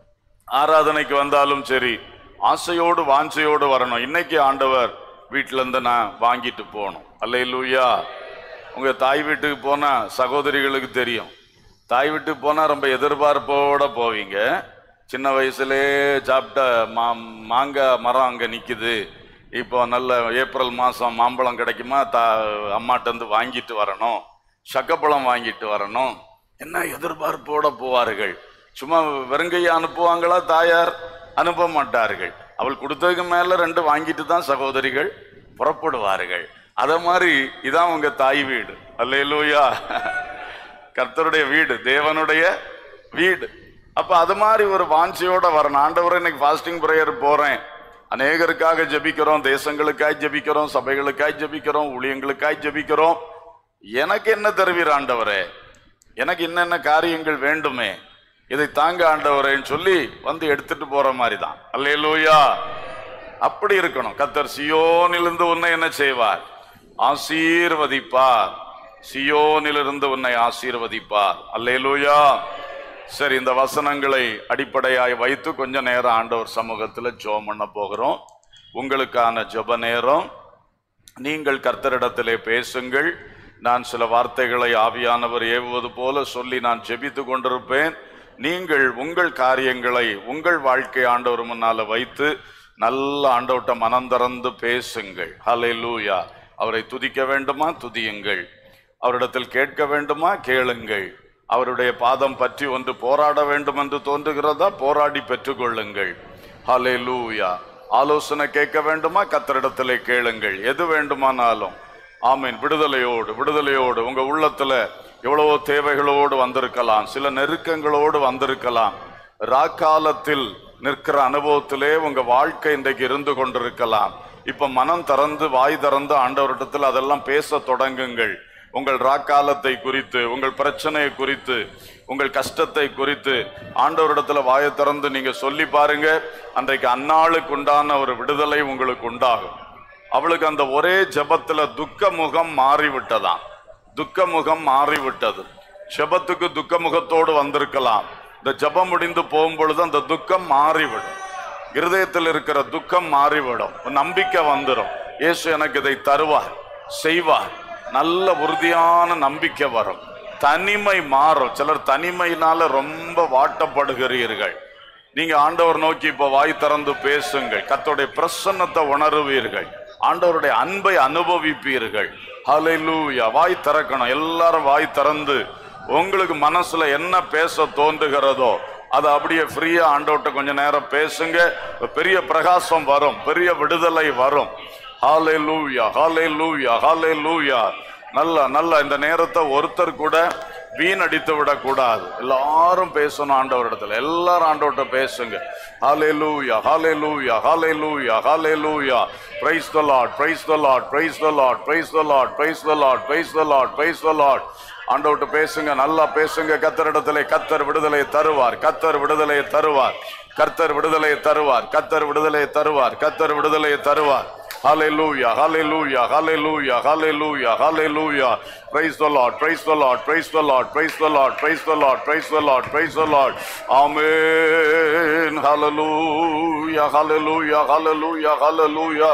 ஆராதனைக்கு வந்தாலும் சரி ஆசையோடு வாஞ்சையோடு வரணும் இன்னைக்கு ஆண்டவர் வீட்டில இருந்து நான் வாங்கிட்டு போகணும் அல்ல உங்க தாய் வீட்டுக்கு போனா சகோதரிகளுக்கு தெரியும் தாய் வீட்டுக்கு போனா ரொம்ப எதிர்பார்ப்போட போவீங்க சின்ன வயசுலே சாப்பிட்ட மா மாங்காய் மரம் அங்க நிக்குது இப்போ நல்ல ஏப்ரல் மாசம் மாம்பழம் கிடைக்குமா தா அம்மாட்ட இருந்து வாங்கிட்டு வரணும் சக்கப்பழம் வாங்கிட்டு வரணும் என்ன எதிர்பார்ப்போட போவார்கள் சும்மா வெறுங்கையை அனுப்புவாங்களா தாயார் அனுப்ப மாட்டார்கள் அவள் கொடுத்ததுக்கு மேல ரெண்டு வாங்கிட்டு தான் சகோதரிகள் புறப்படுவார்கள் அத மாதிரி இதான் உங்க தாய் வீடு அல்லேலூயா கர்த்தருடைய வீடு தேவனுடைய வீடு அப்ப அது மாதிரி ஒரு வாஞ்சியோட வரணும் ஆண்டவரே இன்னைக்கு ஃபாஸ்டிங் பிரேயர் போறேன் அநேகருக்காக ஜெபிக்கிறோம் தேசங்களுக்காய் ஜெபிக்கிறோம் சபைகளுக்காய் ஜெபிக்கிறோம் ஊழியங்களுக்காய் ஜெபிக்கிறோம் எனக்கு என்ன தருவீர் ஆண்டவரே எனக்கு என்னென்ன காரியங்கள் வேண்டுமே இதை தாங்க ஆண்டவரேன்னு சொல்லி வந்து எடுத்துட்டு போற மாதிரி தான் அல்லேலூயா அப்படி இருக்கணும் கத்தர் சியோனிலிருந்து உன்னை என்ன செய்வார் ஆசீர்வதிப்பார் சியோனிலிருந்து உன்னை ஆசீர்வதிப்பார் அல்லேலூயா சரி இந்த வசனங்களை அடிப்படையாய் வைத்து கொஞ்ச நேரம் ஆண்டவர் சமூகத்தில் ஜெபம் பண்ண போகிறோம் உங்களுக்கான ஜெப நேரம் நீங்கள் கர்த்தரிடத்திலே பேசுங்கள் நான் சில வார்த்தைகளை ஆவியானவர் ஏவுவது போல சொல்லி நான் ஜெபித்து கொண்டிருப்பேன் நீங்கள் உங்கள் காரியங்களை உங்கள் வாழ்க்கை ஆண்டவர் முன்னால வைத்து நல்ல ஆண்டவட்ட மனம் திறந்து பேசுங்கள் ஹalleluya அவரை துதிக்க வேண்டுமா துதியுங்கள் அவரிடத்தில் கேட்க வேண்டுமா கேளுங்கள் அவருடைய பாதம் பற்றி ஒன்று போராட வேண்டும் என்று தோன்றுகிறதா போராடி பெற்றுக்கொள்ளுங்கள் ஹalleluya ஆலோசனை கேட்க வேண்டுமா கத்தரிடத்திலே கேளுங்கள் எது வேண்டுமானாலும் ஆமீன் விடுதலையோடு விடுதலையோடு உங்க உள்ளத்துல எவ்வளவோ தேவைகளோடு வந்திருக்கலாம் சில நெருக்கங்களோடு வந்திருக்கலாம் ராக்காலத்தில் நிற்கிற அனுபவத்திலே உங்க வாழ்க்கை இன்றைக்கு இருந்து கொண்டிருக்கலாம் இப்ப மனம் திறந்து வாய் திறந்து ஆண்டவரிடத்தில் அதெல்லாம் பேச தொடங்குங்கள் உங்கள் ராக்காலத்தை குறித்து உங்கள் பிரச்சனையை குறித்து உங்கள் கஷ்டத்தை குறித்து ஆண்டவரிடத்துல வாயை திறந்து நீங்க சொல்லி பாருங்க அன்றைக்கு அந்நாளுக்கு உண்டான ஒரு விடுதலை உங்களுக்கு உண்டாகும் அவளுக்கு அந்த ஒரே ஜெபத்துல துக்க முகம் மாறிவிட்டதாம் துக்க முகம் மாறிவிட்டது ஜெபத்துக்கு துக்க முகத்தோடு வந்திருக்கலாம் இந்த ஜெபம் முடிந்து போகும் பொழுது அந்த துக்கம் மாறிவிடும் இருதயத்தில் இருக்கிற துக்கம் மாறிவிடும் நம்பிக்கை வந்துடும் இயேசு எனக்கு இதை தருவார் செய்வார் நல்ல உறுதியான நம்பிக்கை வரும் தனிமை மாறும் சிலர் தனிமையினால ரொம்ப வாட்டப்படுகிறீர்கள் நீங்க ஆண்டவர் நோக்கி இப்ப வாய் திறந்து பேசுங்கள் கர்த்தருடைய பிரசன்னத்தை உணருவீர்கள் ஆண்டவருடைய அன்பை அனுபவிப்பீர்கள் ஹalleluya வாய் திறக்கணும் எல்லாரும் வாய் திறந்து உங்களுக்கு மனசுல என்ன பேச தோன்றுகிறதோ அதை அப்படியே ஃப்ரீயா ஆண்டவர்கிட்ட கொஞ்ச நேரம் பேசுங்க பெரிய பிரகாசம் வரும் பெரிய விடுதலை வரும் ஹாலே லூயா ஹாலே லூயா ஹாலே லூயா நல்ல நல்ல இந்த நேரத்தை ஒருத்தர் கூட வீணடித்து விடக்கூடாது எல்லாரும் பேசணும் ஆண்டவரிடத்துல எல்லாரும் ஆண்டவர்கிட்ட பேசுங்க ஹாலே hallelujah hallelujah hallelujah hallelujah praise the Lord praise the Lord praise the Lord praise the Lord praise the Lord praise the Lord praise the Lord ஆண்டவர்கிட்ட பேசுங்க நல்லா பேசுங்க கத்தரிடத்திலே கத்தர் விடுதலை தருவார் கத்தர் விடுதலை தருவார் கர்த்தர் விடுதலை தருவார் கத்தர் விடுதலை தருவார் கத்தர் விடுதலை தருவார் Hallelujah, hallelujah, hallelujah, hallelujah, hallelujah. Praise the Lord, praise the Lord, praise the Lord, praise the Lord, praise the Lord, praise the Lord, praise the Lord. Amen. Hallelujah, hallelujah, hallelujah, hallelujah.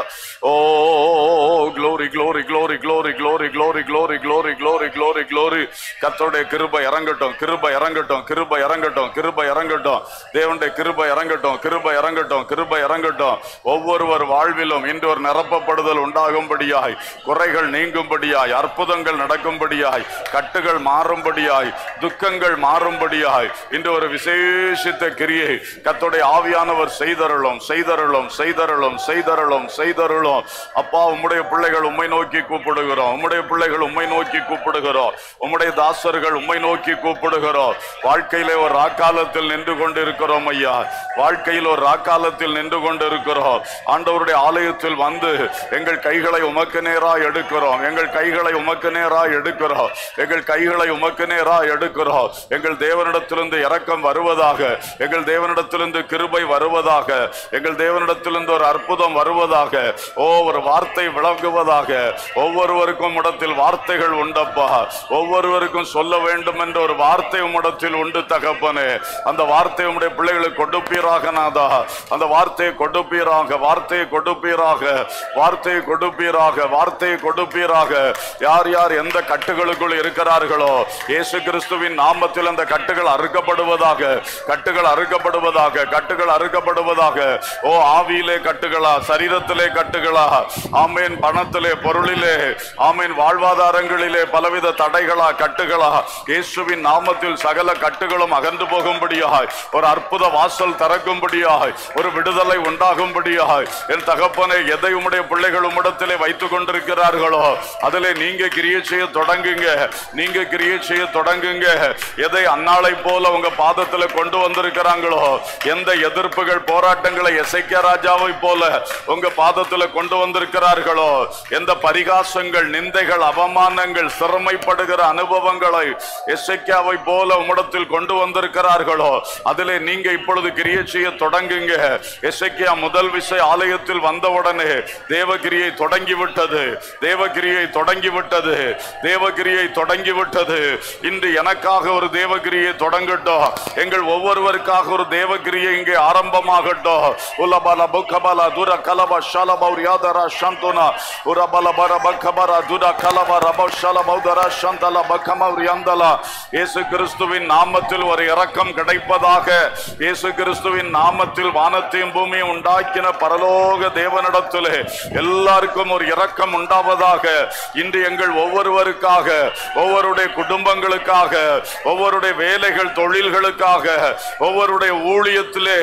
Oh, glory, glory, glory, glory, glory, glory, glory, glory, glory, glory, glory. கர்த்தருடைய கிருபை இறங்கட்டும் கிருபை இறங்கட்டும் கிருபை இறங்கட்டும் கிருபை இறங்கட்டும் தேவனுடைய கிருபை இறங்கட்டும் கிருபை இறங்கட்டும் கிருபை இறங்கட்டும் ஒவ்வொருவர் வாழ்விலும் இன்று ஒரு நிரப்பப்படுதல் உண்டாகும்படியாய் குறைகள் நீங்கும்படியாய் அற்புதங்கள் நடக்கும்படியாய் கட்டுகள் மாறும்படியாய் துக்கங்கள் மாறும்படியாய் இன்று ஒரு விசேஷித்த கிரியை கர்த்தருடைய ஆவியானவர் செய்தருளும் செய்தருளும் செய்தருளும் செய்தருளும் செய்தருளும் அப்பா உம்முடைய பிள்ளைகள் உம்மை நோக்கி கூப்பிடுகிறோம் உம்முடைய பிள்ளைகள் உம்மை நோக்கி கூப்பிடுகிறோம் உம்முடைய தாசர்கள் உம்மை நோக்கி கூப்பிடுகிறோம் வாழ்க்கையிலே ஒரு ராக்காலத்தில் நின்று கொண்டு இருக்கிறோம் ஐயா வாழ்க்கையில் ஒரு ராக்காலத்தில் நின்று கொண்டு இருக்கிறோம் ஆண்டவருடைய ஆலயத்தில் வந்து எங்கள் கைகளை உமக்கு நேராய் எடுக்கிறோம் எங்கள் கைகளை உமக்கு நேராய் எடுக்கிறோம் எங்கள் கைகளை உமக்கு நேராய் எடுக்கிறோம் எங்கள் தேவனிடத்திலிருந்து இரக்கம் வருவதாக எங்கள் தேவனிடத்திலிருந்து கிருபை வருவதாக எங்கள் தேவனிடத்திலிருந்து ஒரு அற்புதம் வருவதாக ஓ ஒரு வார்த்தை விளங்குவதாக ஒவ்வொருவருக்கும் இடத்தில் வார்த்தைகள் உண்டப்பா ஒவ்வொருவருக்கும் சொல்ல வேண்டும் என்ற ஒரு வார்த்தை உம்மிடத்தில் உண்டு தகப்பனே அந்த வார்த்தை உம்முடைய பிள்ளைகளுக்கு கொடுப்பீராக நாதா அந்த வார்த்தையை கொடுப்பீராக வார்த்தையை கொடுப்பீராக வார்த்தையை கொடுப்பீராக வார்த்தையை கொடுப்பீராக யார் யார் எந்த கட்டுகளுக்குள் இருக்கிறார்களோ இயேசு கிறிஸ்துவின் நாமத்தில் அந்த கட்டுகள் அறுக்கப்படுவதாக கட்டுகள் அறுக்கப்படுவதாக கட்டுகள் அறுக்கப்படுவதாக ஓ ஆவியிலே கட்டுகளா சரீரத்திலே கட்டுகளா ஆமேன் பணத்திலே பொருளிலே ஆமேன் வாழ்வாதாரங்களிலே பலவித தடைகளா கட்டுகளா இயேசுவின் நாமத்தில் சகல கட்டுகளும் அகன்று போகும்படியாய் ஒரு அற்புத வாசல் திறக்கும்படியாய் ஒரு விடுதலை உண்டாகும்படியாய் என் தகப்பனை எதை உம்முடைய பிள்ளைகள் உம்மிடத்திலே வைத்துக் கொண்டிருக்கிறார்களோ அதிலே நீங்க கிரியை செய்ய தொடங்குங்க நீங்க கிரியை செய்ய தொடங்குங்க எதை அன்னாளை போல உங்க பாதத்துல கொண்டு வந்திருக்கிறாங்களோ எந்த எதிர்ப்புகள் போராட்டங்களை எசைக்க ராஜாவை போல உங்க பாதத்துல கொண்டு வந்திருக்கிறார்களோ எந்த பரிகாசங்கள் நிந்தைகள் அவமானங்கள் சிரமைப்படுகிற அனுபவங்களை எசைக்காவை போல உம்மிடத்தில் கொண்டு வந்திருக்கிறார்களோ அதிலே நீங்க இப்பொழுது கிரியை செய்ய தொடங்குங்க எசைக்கியா முதல் விசை ஆலயத்தில் வந்தவுடனே தேவகிரியை தொடங்கி விட்டது தேவகிரியை தொடங்கி விட்டது தேவகிரியை தொடங்கி விட்டது இன்று எனக்காக ஒரு தேவகிரியை தொடங்கட்டும் எங்கள் ஒவ்வொருவருக்காக ஒரு தேவகிரியை இங்கே ஆரம்பமாகட்டும் உலபல புக்கபல துர கலப ஷலப யாதரா சந்துனா உரபல பர பக்கபர துர கலப ரப ஷலபௌதர சந்தல பக்கம யந்தல இயேசு கிறிஸ்துவின் நாமத்தில் ஒரு இரக்கம் கிடைப்பதாக இயேசு கிறிஸ்துவின் நாமத்தில் வானத்தையும் பூமியும் உண்டாக்கின பரலோக தேவனிடத்திலே எல்லாருக்கும் ஒரு இரக்கம் உண்டாவதாக இன்று எங்கள் ஒவ்வொருவருக்காக ஒவ்வொருடைய குடும்பங்களுக்காக ஒவ்வொருடைய வேலைகள் தொழில்களுக்காக ஒவ்வொருடைய ஊழியத்திலே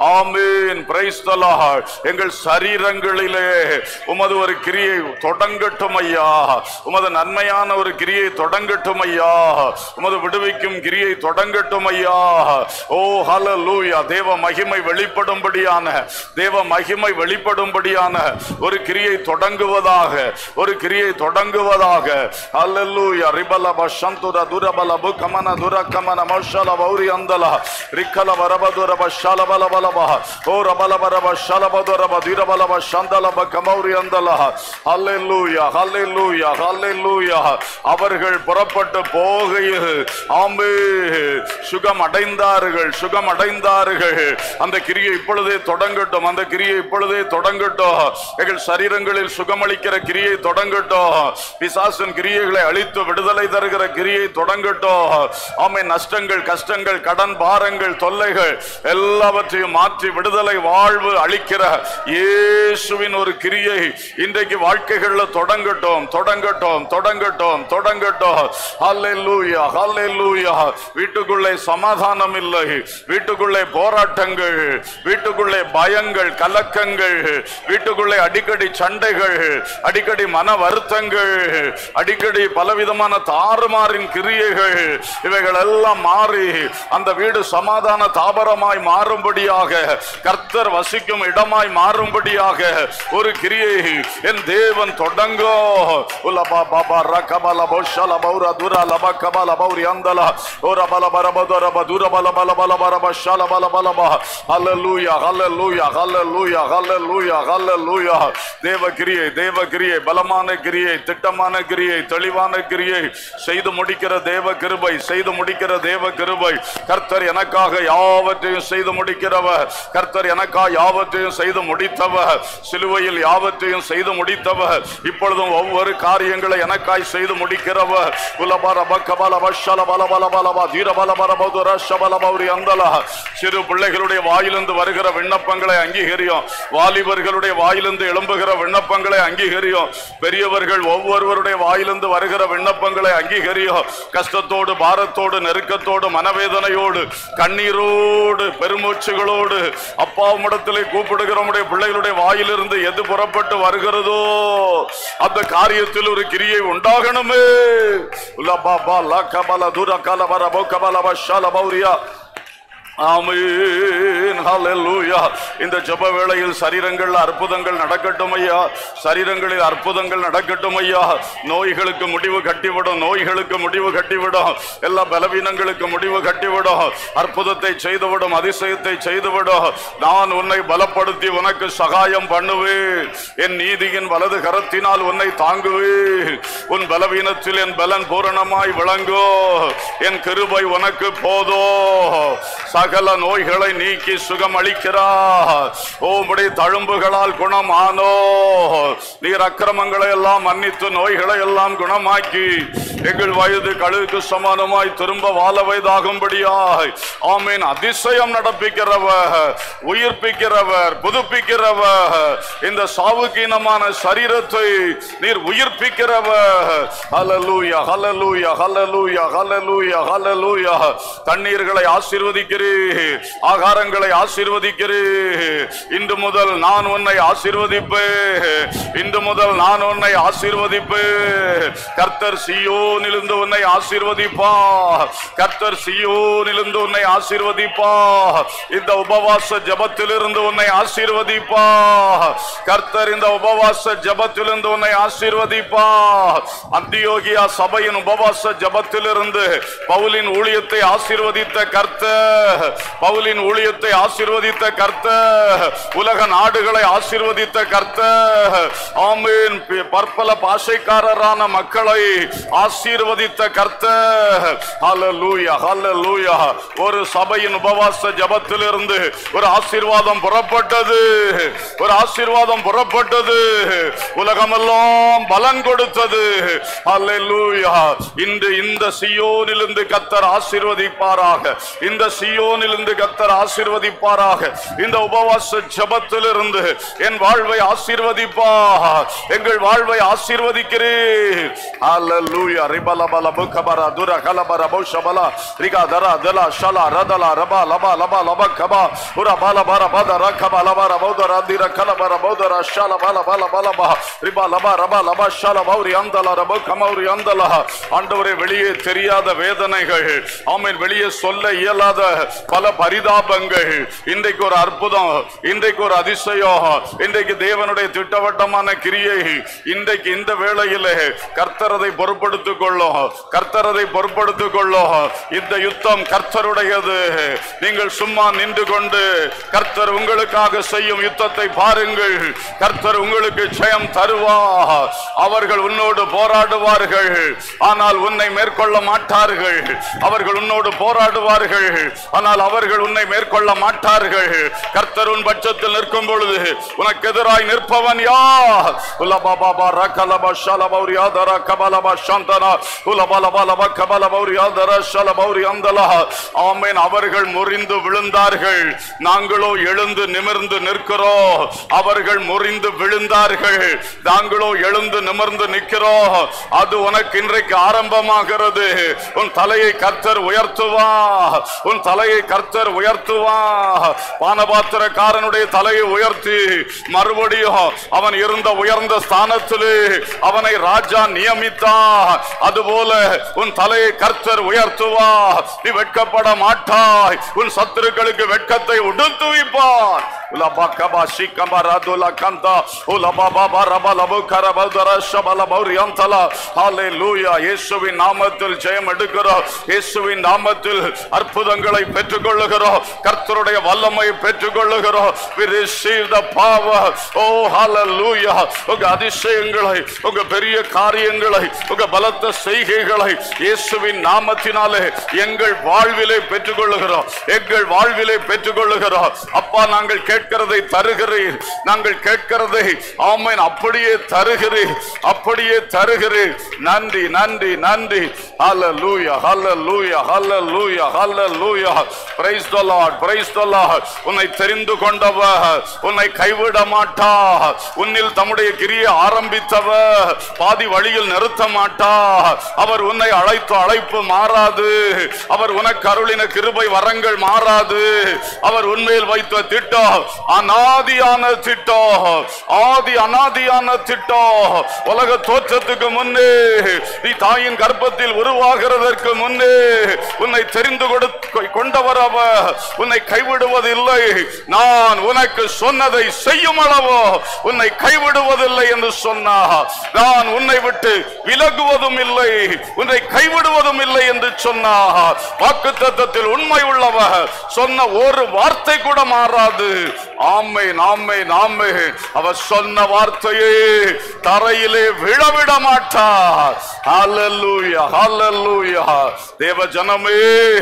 ஆமீன் பிரைஸ் த லார்ட். எங்கள் சரீரங்களிலே உமது ஒரு கிரியை தொடங்கட்டும் ஐயா உமது நன்மையான ஒரு கிரியை தொடங்கட்டும் ஐயா உமது விடுவிக்கும் கிரியை தொடங்கட்டும் ஐயா ஓ ஹalleluya தேவ மகிமை வெளிப்படும்படியான தேவ மகிமை வெளிப்படும்படியான ஒரு கிரியை தொடங்குவதாக ஒரு கிரியை தொடங்குவதாக ஹalleluya ரிபல பஷந்துர துரபல புகமன துரகமன மர்ஷல பௌரி அந்தல ரிக்கல வரபதுர பஷல பல பலப ஓ ரபல பரப ஷலபதுரப திரபல பஷந்தல பகமௌரி அந்தல ஹalleluya ஹalleluya ஹalleluya அவர்கள் புறப்பட்டு போகையில் ஆமே சுகம் அடைந்தார்கள் சுகம் அடைந்தார்கள் அந்த கிரியை இப்பொழுதே தொடங்கட்டும் அந்த கிரியை இப்பொழுதே தொடங்கட்டும் எங்கள் சரீரங்களில் சுகமளிக்கிற கிரியை தொடங்கட்டும் பிசாசின் கிரியைகளை அழித்து விடுதலை தருகிற கிரியை தொடங்கட்டும் ஆமை நஷ்டங்கள் கஷ்டங்கள் கடன் பாரங்கள் தொல்லைகள் எல்லாவற்றையும் மாற்றி விடுதலை வாழ்வு அளிக்கிற இயேசுவின் ஒரு கிரியை இன்றைக்கு வாழ்க்கைகள்ல தொடங்கட்டும் தொடங்கட்டும் தொடங்கட்டும் தொடங்கட்டும் ஹalleluya ஹalleluya வீட்டுக்குள்ளே சமாதானம் இல்லை வீட்டுக்குள்ளே போராட்டங்கள் வீட்டுக்குள்ளே பயங்கள் கலக்கங்கள் வீட்டுக்குள்ளே அடிக்கடி சண்டைகள் அடிக்கடி மன வருத்தங்கள் அடிக்கடி பலவிதமான தாறுமாறின் கிரியைகள் இவைகள் எல்லாம் மாறி அந்த வீடு சமாதான தாபரமாய் மாறும்படியாக கர்த்தர் வசிக்கும் இடமாய் மாறும்படியாக ஒரு கிரியை என் தேவன் தொடங்கோ உலபா பாபா ரகபல போஷல பௌர துர லப கபல பௌரி அந்தல ஓர பல பர பதர பதுர பல பல பல பர பஷல பல பல ப ஹalleluya ஹalleluya ஹalleluya ஹalleluya ஹalleluya தேவ கிரியை தேவ கிரியை பலமான கிரியை திட்டமான கிரியை தெளிவான கிரியை செய்து முடிக்கிற தேவ கிருபை செய்து முடிக்கிற தேவ கிருபை கர்த்தர் எனக்காக யாவற்றையும் செய்து முடிக்கிறவர் கர்த்தர் எனக்காக யாவற்றையும் செய்து முடித்தவர் சிலுவையில் யாவற்றையும் செய்து முடித்தவர் இப்பொழுதும் ஒவ்வொரு காரியங்களை எனக்காய் செய்து முடிக்கிறவர் உலபர பக்கபல வஷல பல பல பலபா தீர பல பல பௌதுர ஷபல பௌரி அந்தலா சிறு பிள்ளைகளுடைய வாயிலிருந்து வருகிற விண்ணப்பங்களை அங்கீகரியும் வாலிபர்களுடைய வாயிலிருந்து எழும்புகிற விண்ணப்பங்களை அங்கீகரியும் பெரியவர்கள் ஒவ்வொருவருடைய வாயிலிருந்து வருகிற விண்ணப்பங்களை அங்கீகரியும் கஷ்டத்தோடு பாரத்தோடு நெருக்கத்தோடு மனவேதனையோடு கண்ணீரோடு பெருமூச்சுகளோடு அப்பாவுமிடத்திலே கூப்பிடுகிற உம்முடைய பிள்ளைகளுடைய வாயிலிருந்து எது புறப்பட்டு வருகிறதோ அந்த காரியத்தில் ஒரு கிரியை உண்டாகணுமே உலபா பா லா கபல துர கலபர பௌ கபல பஷால பௌரியா ஆமென் ஹalleluya இந்த ஜெப வேளையில் சரீரங்களில் அற்புதங்கள் நடக்கட்டும் ஐயா சரீரங்களில் அற்புதங்கள் நடக்கட்டும் ஐயா நோய்களுக்கு முடிவு கட்டிவிடும் நோய்களுக்கு முடிவு கட்டிவிடும் எல்லா பலவீனங்களுக்கு முடிவு கட்டிவிடும் அற்புதத்தை செய்துவிடும் அதிசயத்தை செய்துவிடும் நான் உன்னை பலப்படுத்தி உனக்கு சகாயம் பண்ணுவேன் என் நீதியின் வலது கரத்தினால் உன்னை தாங்குவேன் உன் பலவீனத்தில் என் பலன் பூரணமாய் விளங்கோ என் கிருபை உனக்கு போதோ சகல நோய்களை நீக்கி சுகம் அளிக்கிறார் ஓமுடைய தழும்புகளால் குணமானோ நீர் அக்கிரமங்களை எல்லாம் மன்னித்து நோய்களை எல்லாம் குணமாக்கி எங்கள் வயது கழுவுக்கு சமானமாய் திரும்ப வாழ வயதாகும்படியாய் ஆமீன் அதிசயம் நடப்பிக்கிறவர் உயிர்ப்பிக்கிறவர் புதுப்பிக்கிறவர் இந்த சாவுக்கீனமான சரீரத்தை நீர் உயிர்ப்பிக்கிறவர் ஹalleluya ஹalleluya ஹalleluya ஹalleluya ஹalleluya தண்ணீர்களை ஆசீர்வதிக்கிறீர் ஆகாரங்களை ஆசீர்வதிக்கிறீர் இன்று முதல் நான் உன்னை ஆசீர்வதிப்பேன் இன்று முதல் நான் உன்னை ஆசீர்வதிப்பேன் கர்த்தர் சியோனிலிருந்து உன்னை ஆசீர்வதிப்பா கர்த்தர் சியோனிலிருந்து உன்னை ஆசீர்வதிப்பா இந்த உபவாச ஜபத்திலிருந்து உன்னை ஆசீர்வதிப்பா கர்த்தர் இந்த உபவாச ஜபத்திலிருந்து உன்னை ஆசீர்வதிப்பா அந்தியோகியா சபையின் உபவாச ஜபத்திலிருந்து பவுலின் ஊழியத்தை ஆசீர்வதித்த கர்த்தர் பவுலின் ஊழியத்தை ஆசீர்வதித்த கர்த்தர் உலக நாடுகளை ஆசீர்வதித்த கர்த்தர் ஆமீன் பி- பற்பல பாஷைக்காரரான மக்களை ஆசீர்வதித்த கர்த்தர் ஹalleluya ஹalleluya ஒரு சபையின் உபவாச ஜபத்திலிருந்து ஒரு ஆசீர்வாதம் புறப்பட்டது ஒரு ஆசீர்வாதம் புறப்பட்டது உலகமெல்லாம் பலன் கொடுத்தது ஹalleluya இன்று இந்த சியோனிலிருந்து கத்தர் ஆசீர்வதிப்பாராக இந்த சியோனிலிருந்து கத்தர் ஆசீர்வதிப்பாராக இந்த உபவாச ஜபத்திலிருந்து என் வாழ்வை ஆசீர்வதிப்பா எங்கள் வாழ்வை ஆசீர்வதிக்கிறீர் ஹalleluya ரிபலபல புக்கபர துர கலபர பௌஷபல ரிகா தர தல ஷல ரதல ரப லப லப லப கப உர பல பர பத ரகப லப ரபௌத ரந்திர கலபர பௌதர ஷல பல பல பல ப ரிப லப ரப லப ஷல பௌரி அந்தல ரப கமௌரி அந்தல ஆண்டவரே வெளியே தெரியாத வேதனைகள் ஆமென் வெளியே சொல்ல இயலாத பல பரிதாபங்கள் இன்றைக்கு ஒரு அற்புதம் இன்றைக்கு ஒரு அதிசயம் இன்றைக்கு தேவனுடைய திட்டவட்டமான கிரியை இன்றைக்கு இந்த வேளையிலே கர்த்தரதை பொறுப்படுத்திக் கொள்ளும் கர்த்தரதை பொறுப்படுத்திக் கொள்ளும் இந்த யுத்தம் கர்த்தருடையது நீங்கள் சும்மா நின்று கொண்டு கர்த்தர் உங்களுக்காக செய்யும் யுத்தத்தை பாருங்கள் கர்த்தர் உங்களுக்கு ஜெயம் தருவார் அவர்கள் உன்னோடு போராடுவார்கள் ஆனால் உன்னை மேற்கொள்ள மாட்டார்கள் அவர்கள் உன்னோடு போராடுவார்கள் ஆனால் அவர்கள் உன்னை மேற்கொள்ள மாட்டார்கள் கர்த்தர் உன் பட்சத்தில் நிற்கும் பொழுது உனக்கு எதிராய் நிற்பவன் யார் உலபா பாபா ரகலபா ஷலபௌரியா தர கபலபா சந்தன ஷலபா உலபலபலப கபலபௌரி அந்தர ஷலபௌரி அந்தலா ஆமென் அவர்கள் முறிந்து விழுந்தார்கள் நாங்களோ எழுந்து நிமிர்ந்து நிற்கிறோம் அவர்கள் முறிந்து விழுந்தார்கள் நாங்களோ எழுந்து நிமிர்ந்து நிற்கிறோம் அது உனக்கு இன்றைக்கு ஆரம்பமாகிறது உன் தலையை கர்த்தர் உயர்த்துவா உன் தலையை கர்த்தர் உயர்த்துவா பானபாத்திரக்காரனுடைய தலையை உயர்த்தி மறுபடியும் அவன் இருந்த உயர்ந்த ஸ்தானத்திலே அவனை ராஜா நியமித்தா அதுபோல உன் தலையை கர்த்தர் உயர்த்துவா நீ வெட்கப்பட மாட்டாய் உன் சத்துருக்களுக்கு வெட்கத்தை உடுத்துவிப்பார் உலபக்கபா சிக்கபா ரதுல கந்தா உலபபா ரபலபு கரபதுர ஷபலபௌரியந்தலா ஹalleluya இயேசுவின் நாமத்தில் ஜெயம் எடுக்கிறோம் இயேசுவின் நாமத்தில் அற்புதங்களை பெற்றுக்கொள்ளுகிறோம் கர்த்தருடைய வல்லமை பெற்றுக்கொள்ளுகிறோம் we receive the power oh hallelujah உங்க அதிசயங்களை உங்க பெரிய காரியங்களை உங்க பலத்த செய்கைகளை இயேசுவின் நாமத்தினாலே எங்கள் வாழ்விலே பெற்றுக்கொள்ளுகிறோம் எங்கள் வாழ்விலே பெற்றுக்கொள்ளுகிறோம் அப்பா நாங்கள் கேட்கிறதை தருகிறீர் நாங்கள் கேட்கிறதை ஆமென் அப்படியே தருகிறீர் அப்படியே தருகிறீர் நன்றி நன்றி நன்றி ஹalleluya hallelujah hallelujah hallelujah praise the lord praise the lord உன்னை தெரிந்து கொண்டவர் உன்னை கைவிட மாட்டார் உன்னில் தம்முடைய கிரியை ஆரம்பித்தவர் பாதி வழியில் நிறுத்த மாட்டார் அவர் உன்னை அழைத்த அழைப்பு மாறாது அவர் உனக்கு அருளின கிருபை வரங்கள் மாறாது அவர் உண்மையில் வைத்த திட்டம் அனாதியான திட்டம் ஆதி அனாதியான திட்டம் உலக தோற்றத்துக்கு முன்னே நீ தாயின் கர்ப்பத்தில் உருவாகிறதற்கு முன்னே உன்னை தெரிந்து கொடுத்து கொண்டவர் அவர் உன்னை கைவிடுவதில்லை நான் உனக்கு சொன்னதை செய்யும் அளவோ உன்னை கைவிடுவதில்லை என்று சொன்னார் நான் உன்னை விட்டு விலகுவதும் இல்லை உன்னை கைவிடுவதும் இல்லை என்று சொன்னார் வாக்கு தத்தத்தில் உண்மை உள்ளவர் சொன்ன ஒரு வார்த்தை கூட மாறாது ஆமை நாமை நாமை அவர் சொன்ன வார்த்தையே தரையிலே விழவிட மாட்டார் ஹalleluya ஹalleluya தேவ ஜனமே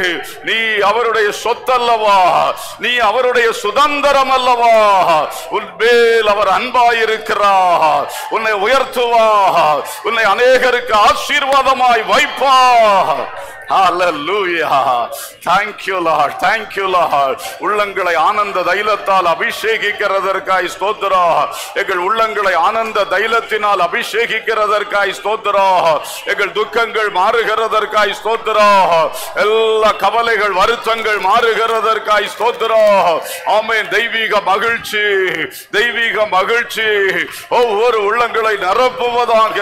நீ அவருடைய சொத்தல்லவா நீ அவருடைய சுதந்திரம் அல்லவா உன் மேல் அவர் அன்பாயிருக்கிறார் உன்னை உயர்த்துவார் உன்னை அநேகருக்கு ஆசீர்வாதமாய் வைப்பார் Hallelujah. Thank you, Lord. Thank you, Lord. உள்ளங்களை ஆனந்த தைலத்தால் அபிஷேகிக்கிறதற்காய் ஸ்தோத்திரம் எங்கள் உள்ளங்களை ஆனந்த தைலத்தினால் அபிஷேகிக்கிறதற்காய் ஸ்தோத்திரம் எங்கள் துக்கங்கள் மாறுகிறதற்காய் ஸ்தோத்திரம் எல்லா கவலைகள் வருத்தங்கள் மாறுகிறதற்காய் ஸ்தோத்திரம் ஆமென் தெய்வீக மகிழ்ச்சி தெய்வீக மகிழ்ச்சி ஒவ்வொரு உள்ளங்களை நிரப்புவதாக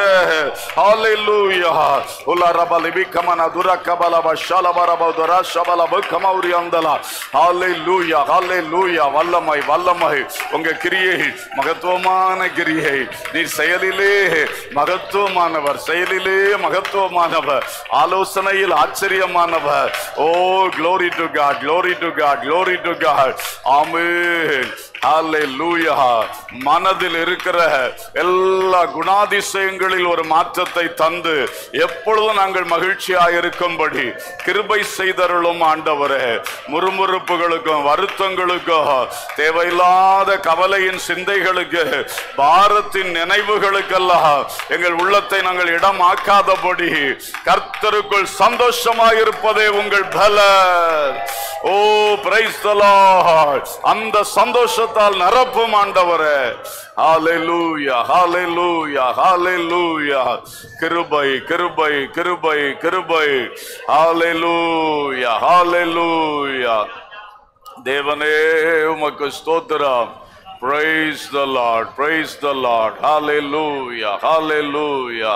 ஹalleluya உலரபலிபிக்கமன துரக்கபலப ஷலபரப துரஷபலப கமௌரி அந்தலா ஹalleluya ஹalleluya வல்லமை வல்லமை உங்க கிரியை மகத்துவமான கிரியை நீ செயலிலே மகத்துவமானவர் செயலிலே மகத்துவமானவர் ஆலோசனையில் ஆச்சரியமானவர் ஓ glory to God glory to God glory to God ஆமென் ஹalleluya மனதில் இருக்கிற எல்லா குணாதிசயங்களில் ஒரு மாற்றத்தை தந்து எப்பொழுதும் நாங்கள் மகிழ்ச்சியாக இருக்கும்படி கிருபை செய்தருளும் ஆண்டவரே முறுமுறுப்புகளுக்கும் வருத்தங்களுக்கும் தேவையில்லாத கவலையின் சிந்தைகளுக்கு பாரத்தின் நினைவுகளுக்கெல்லாம் எங்கள் உள்ளத்தை நாங்கள் இடமாக்காதபடி கர்த்தருக்குள் சந்தோஷமாக இருப்பதே உங்கள் பல ஓ பிரைஸ் அந்த சந்தோஷத்தால் நிரப்பும் ஆண்டவரே ஹalleluya ஹalleluya ஹalleluya கிருபை கிருபை கிருபை கிருபை ஹalleluya ஹalleluya தேவனே உமக்கு ஸ்தோத்திரம் praise the lord praise the lord hallelujah hallelujah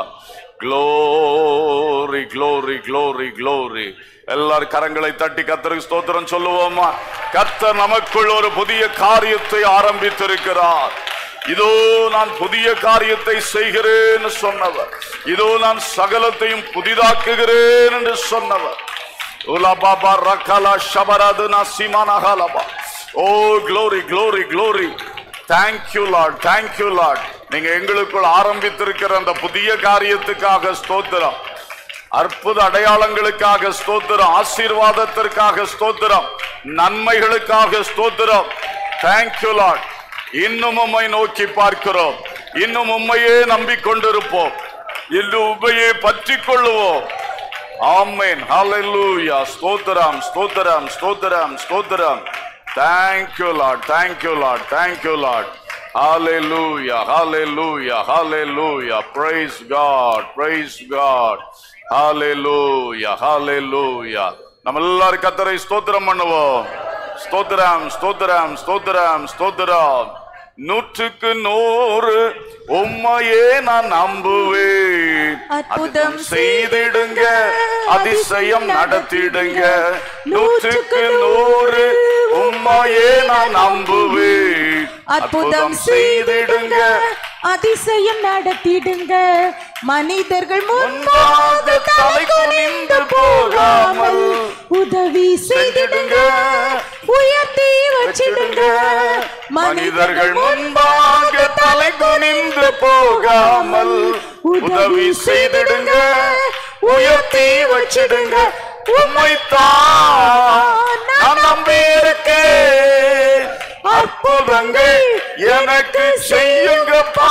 glory glory glory glory எல்லாரும் கரங்களை தட்டி கர்த்தருக்கு ஸ்தோத்திரம் சொல்லுவோமா கர்த்தர் நமக்குள் ஒரு புதிய காரியத்தை ஆரம்பித்திருக்கிறார் இதோ நான் புதிய காரியத்தை செய்கிறேன் சொன்னவர் இதோ நான் சகலத்தையும் புதிதாக்குகிறேன் என்று சொன்னவர் உலபாபா ரக்கலா ஷபரது நசிமானஹலபா ஓ glory glory glory thank you lord thank you lord நீங்க எங்களுக்குள் ஆரம்பித்திருக்கிற அந்த புதிய காரியத்துக்காக ஸ்தோத்திரம் அற்புத அடையாளங்களுக்காக ஸ்தோத்திரம் ஆசீர்வாதத்திற்காக ஸ்தோத்திரம் நன்மைகளுக்காக ஸ்தோத்திரம் thank you lord இன்னும் உம்மை நோக்கி பார்க்கிறோம் இன்னும் உம்மையே நம்பிக்கொண்டிருப்போம் இந்த உபையை பற்றி கொள்ளுவோம் ஆமென் ஹalleluya ஸ்தோத்திரம் ஸ்தோத்திரம் ஸ்தோத்திரம் ஸ்தோத்திரம் thank you lord thank you lord thank you lord hallelujah hallelujah hallelujah praise god praise god hallelujah hallelujah நம்ம எல்லாரும் கத்தரை ஸ்தோத்திரம் பண்ணுவோம் ஸ்தோத்திரம் ஸ்தோத்திரம் ஸ்தோத்திரம் ஸ்தோத்திரம் நூற்றுக்கு நூறு உம்மையே நான் நம்புவேன் அற்புதம் செய்திடுங்க அதிசயம் நடத்திடுங்க நூற்றுக்கு நூறு உம்மையே நான் நம்புவேன் அற்புதம் செய்திடுங்க அதிசயம் நடத்திடுங்க மனிதர்கள் முன்பாக தலை குனிந்து போகாமல் உதவி செய்திடுங்க உயர்த்தி வச்சிடுங்க மனிதர்கள் முன்பாக தலை குனிந்து போகாமல் உதவி செய்திடுங்க உயர்த்தி வச்சிடுங்க உம்மைத்தான் நான் நம்பி இருக்கேன் அற்புதங்கள் எனக்கு செய்யுங்கப்பா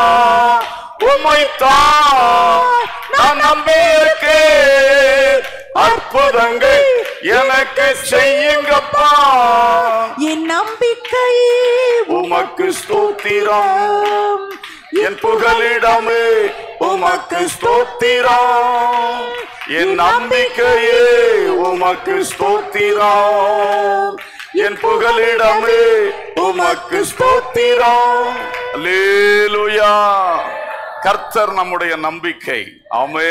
உம்மைத்தான் நான் நம்பி இருக்கேன் அற்புதங்கள் எனக்கு செய்யுங்கப்பா என் நம்பிக்கை உமக்கு ஸ்தோத்திரம் என் புகலிடமே உமக்கு ஸ்தோத்திரம் என் நம்பிக்கையே உமக்கு ஸ்தோத்திரம் என் புகலிடமே உமக்கு ஸ்தோத்திரம் அல்லேலூயா கர்த்தர் நம்முடைய நம்பிக்கை ஆமே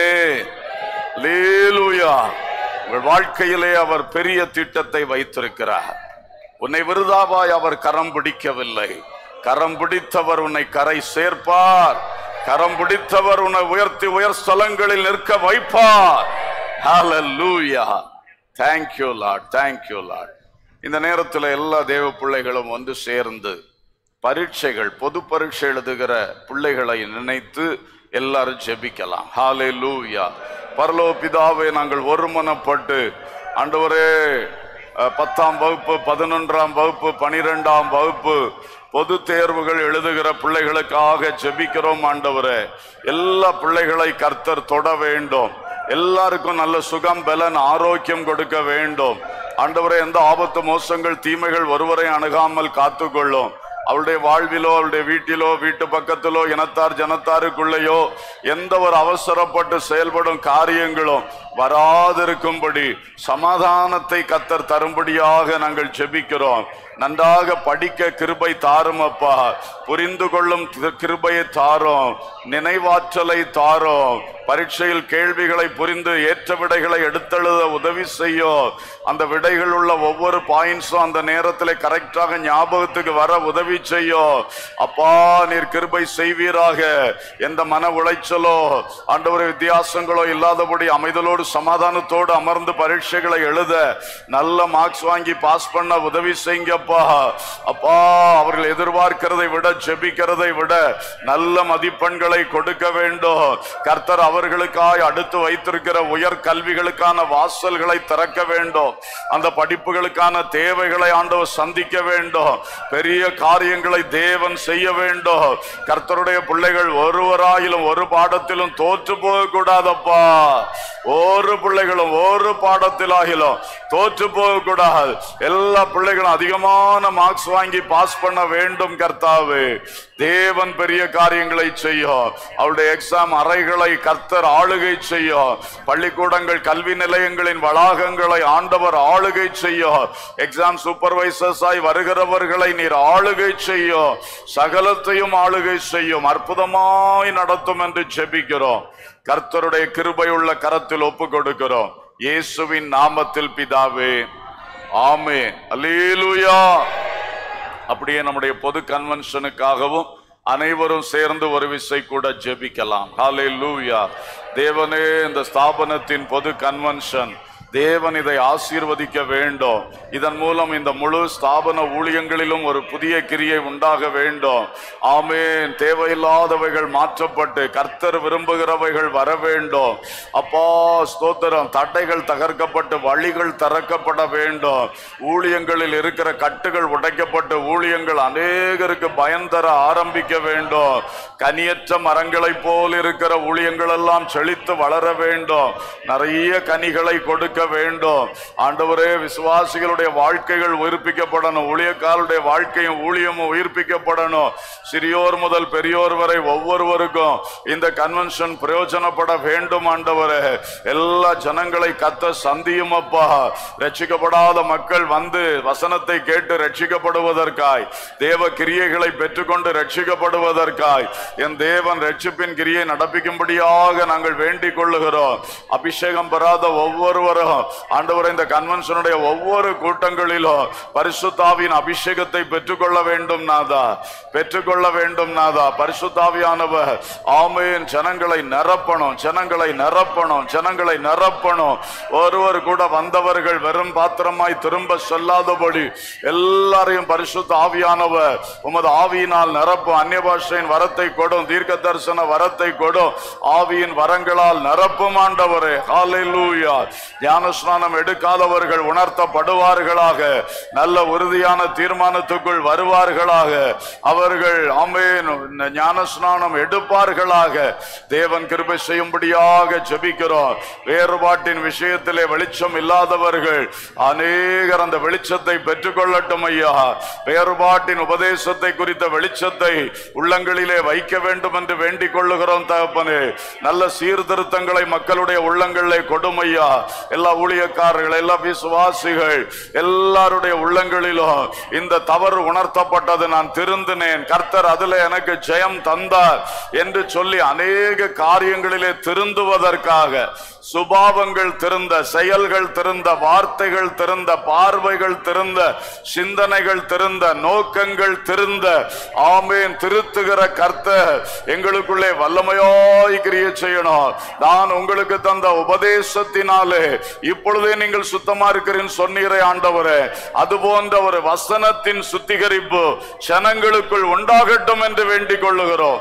லேலுயா உங்கள் வாழ்க்கையிலே அவர் பெரிய திட்டத்தை வைத்திருக்கிறார் உன்னை விருதாவாய் அவர் கரம் பிடிக்கவில்லை கரம் பிடித்தவர் உன்னை கரை சேர்ப்பார் கரம் பிடித்தவர் உன்னை உயர்த்தி உயர் ஸ்தலங்களில் நிற்க வைப்பார் ஹalleluya thank you lord thank you lord இந்த நேரத்தில் எல்லா தேவ பிள்ளைகளும் வந்து சேர்ந்து பரீட்சைகள் பொது பரீட்சை எழுதுகிற பிள்ளைகளை நினைத்து எல்லாரும் ஜெபிக்கலாம் ஹalleluya பரலோ பிதாவே நாங்கள் ஒருமனப்பட்டு ஆண்டவரே அஹ், பத்தாம் வகுப்பு பதினொன்றாம் வகுப்பு பனிரெண்டாம் வகுப்பு பொது தேர்வுகள் எழுதுகிற பிள்ளைகளுக்காக ஜெபிக்கிறோம் ஆண்டவரே எல்லா பிள்ளைகளை கர்த்தர் தொட வேண்டும் எல்லாருக்கும் நல்ல சுகம் பலன் ஆரோக்கியம் கொடுக்க வேண்டும் ஆண்டவரே எந்த ஆபத்து மோசங்கள் தீமைகள் ஒருவரை அணுகாமல் காத்துக்கொள்ளும் அவளுடைய வாழ்விலோ அவளுடைய வீட்டிலோ வீட்டு பக்கத்திலோ இனத்தார் ஜனத்தாருக்குள்ளேயோ எந்த ஒரு அவசரப்பட்டு செயல்படும் காரியங்களும் வராதிருக்கும்படி சமாதானத்தை கத்தர் தரும்படியாக நாங்கள் ஜெபிக்கிறோம் நன்றாக படிக்க கிருபை தாரும் அப்பா புரிந்து கொள்ளும் தி- கிருபையை தாரும் நினைவாற்றலை தாரும் பரீட்சையில் கேள்விகளை புரிந்து ஏற்ற விடைகளை எடுத்தெழுத உதவி செய்யும் அந்த விடைகள் உள்ள ஒவ்வொரு பாயிண்ட்ஸும் அந்த நேரத்தில் கரெக்டாக ஞாபகத்துக்கு வர உதவி செய்யும் அப்பா நீர் கிருபை செய்வீராக எந்த மன உளைச்சலோ ஆண்டவர் வித்தியாசங்களோ இல்லாதபடி அமைதலோடு சமாதானத்தோடு அமர்ந்து பரீட்சைகளை எழுத நல்ல மார்க்ஸ் வாங்கி பாஸ் பண்ண உதவி செய்யுங்கப்பா அப்பா அவர்கள் எதிர்பார்க்கிறதை விட ஜெபிக்கிறதை விட நல்ல மதிப்பெண்களை கொடுக்க வேண்டும் கர்த்தர் அவர்களுக்காய் அடுத்து வைத்திருக்கிற உயர் கல்விகளுக்கான வாசல்களை திறக்க வேண்டும் அந்த படிப்புகளுக்கான தேவைகளை ஆண்டவர் சந்திக்க வேண்டும் பெரிய காரியங்களை தேவன் செய்ய வேண்டும் கர்த்தருடைய பிள்ளைகள் ஒருவராயிலும் ஒரு பாடத்திலும் தோற்று போக கூடாதப்பா ஒரு பிள்ளைகளும் ஒரு பாடத்திலாகிலும் தோற்று போக கூடாது எல்லா பிள்ளைகளும் அதிகமான மார்க்ஸ் வாங்கி பாஸ் பண்ண வேண்டும் கர்த்தாவே தேவன் பெரிய காரியங்களை செய்யும் அவருடைய எக்ஸாம் அறைகளை கர்த்தர் ஆளுகை செய்யும் பள்ளிக்கூடங்கள் கல்வி நிலையங்களின் வளாகங்களை ஆண்டவர் ஆளுகை செய்யும் எக்ஸாம் சூப்பர்வைசர்ஸ் ஆய் வருகிறவர்களை நீர் ஆளுகை செய்யும் சகலத்தையும் ஆளுகை செய்யும் அற்புதமாய் நடத்தும் என்று ஜெபிக்கிறோம் கர்த்தருடைய கிருபையுள்ள கரத்தில் ஒப்பு கொடுக்கிறோம் இயேசுவின் நாமத்தில் பிதாவே ஆமே அல்லேலூயா அப்படியே நம்முடைய பொது கன்வென்ஷனுக்காகவும் அனைவரும் சேர்ந்து ஒரு விசை கூட ஜெபிக்கலாம் ஹalleluya தேவனே இந்த ஸ்தாபனத்தின் பொது கன்வென்ஷன் தேவன் இதை ஆசீர்வதிக்க வேண்டும் இதன் மூலம் இந்த முழு ஸ்தாபன ஊழியங்களிலும் ஒரு புதிய கிரியை உண்டாக வேண்டும் ஆமேன் தேவையில்லாதவைகள் மாற்றப்பட்டு கர்த்தர் விரும்புகிறவைகள் வர வேண்டும் அப்பா ஸ்தோத்திரம் தடைகள் தகர்க்கப்பட்டு வழிகள் திறக்கப்பட வேண்டும் ஊழியங்களில் இருக்கிற கட்டுகள் உடைக்கப்பட்டு ஊழியங்கள் அநேகருக்கு பயன் தர ஆரம்பிக்க வேண்டும் கனியற்ற மரங்களைப் போல் இருக்கிற ஊழியங்கள் எல்லாம் செழித்து வளர வேண்டும் நிறைய கனிகளை கொடுக்க வேண்டும் ஆண்டவரே விசுவாசிகளுடைய வாழ்க்கைகள் உயிர்ப்பிக்கப்படணும் ஊழியக்காரருடைய வாழ்க்கையும் ஊழியமும் உயிர்ப்பிக்கப்படணும் சிறியோர் முதல் பெரியோர் வரை ஒவ்வொருவருக்கும் இந்த கன்வென்ஷன் பிரயோஜனப்பட வேண்டும் ஆண்டவரே எல்லா ஜனங்களை கத்த சந்தியும் அப்பா ரட்சிக்கப்படாத மக்கள் வந்து வசனத்தை கேட்டு ரட்சிக்கப்படுவதற்காய் தேவ கிரியைகளை பெற்றுக்கொண்டு ரட்சிக்கப்படுவதற்காய் என் தேவன் ரட்சிப்பின் கிரியை நடப்பிக்கும்படியாக நாங்கள் வேண்டிக் கொள்ளுகிறோம் அபிஷேகம் பெறாத ஒவ்வொருவரும் ஆண்டவர் இந்த கன்வென்ஷனுடைய ஒவ்வொரு கூட்டங்களிலும் பரிசுத்தாவின் அபிஷேகத்தை பெற்றுக்கொள்ள வேண்டும் நாதா பெற்றுக்கொள்ள வேண்டும் நாதா பரிசுத்தாவியானவர் ஆமையின் ஜனங்களை நிரப்பணும் ஜனங்களை நிரப்பணும் ஜனங்களை நிரப்பணும் ஒருவர் கூட வந்தவர்கள் வெறும் பாத்திரமாய் திரும்ப சொல்லாதபடி எல்லாரையும் பரிசுத்த ஆவியானவர் உமது ஆவியினால் நிரப்பும் அந்நிய பாஷையின் வரத்தை கொடும் தீர்க்க தரிசன வரத்தை கொடும் ஆவியின் வரங்களால் நிரப்பும் ஆண்டவரே ஹalleluya ஞான ஸ்நானம் எடுக்காதவர்கள் உணர்த்தப்படுவார்களாக நல்ல உறுதியான தீர்மானத்துக்குள் வருவார்களாக அவர்கள் ஆமென் ஞான ஸ்நானம் எடுப்பார்களாக தேவன் கிருபை செய்யும்படியாக ஜெபிக்கிறோம் வேறுபாட்டின் விஷயத்திலே வெளிச்சம் இல்லாதவர்கள் அநேகர் அந்த வெளிச்சத்தை பெற்றுக்கொள்ளட்டும் ஐயா வேறுபாட்டின் உபதேசத்தை குறித்த வெளிச்சத்தை உள்ளங்களிலே வைக்க வேண்டும் என்று வேண்டிக் கொள்ளுகிறோம் தகப்பனே நல்ல சீர்திருத்தங்களை மக்களுடைய உள்ளங்களிலே கொடுமையா எல்லா ஊழியக்காரர்கள் எல்லா விசுவாசிகள் எல்லாருடைய உள்ளங்களிலும் இந்த தவறு உணர்த்தப்பட்டது நான் திருந்தினேன் கர்த்தர் அதுல எனக்கு ஜெயம் தந்தார் என்று சொல்லி அநேக காரியங்களிலே திருந்துவதற்காக சுபாவங்கள் திருந்த செயல்கள் திருந்த வார்த்தைகள் திருந்த பார்வைகள் திருந்த சிந்தனைகள் திருந்த நோக்கங்கள் திருந்த ஆமேன் திருத்துகிற கர்த்தர் எங்களுக்குள்ளே வல்லமையாய் கிரிய செய்யணும் நான் உங்களுக்கு தந்த உபதேசத்தினாலே இப்பொழுதே நீங்கள் சுத்தமா இருக்கிறேன்னு சொன்னீரே ஆண்டவரே அது போன்ற ஒரு வசனத்தின் சுத்திகரிப்பு ஜனங்களுக்குள் உண்டாகட்டும் என்று வேண்டிக் கொள்ளுகிறோம்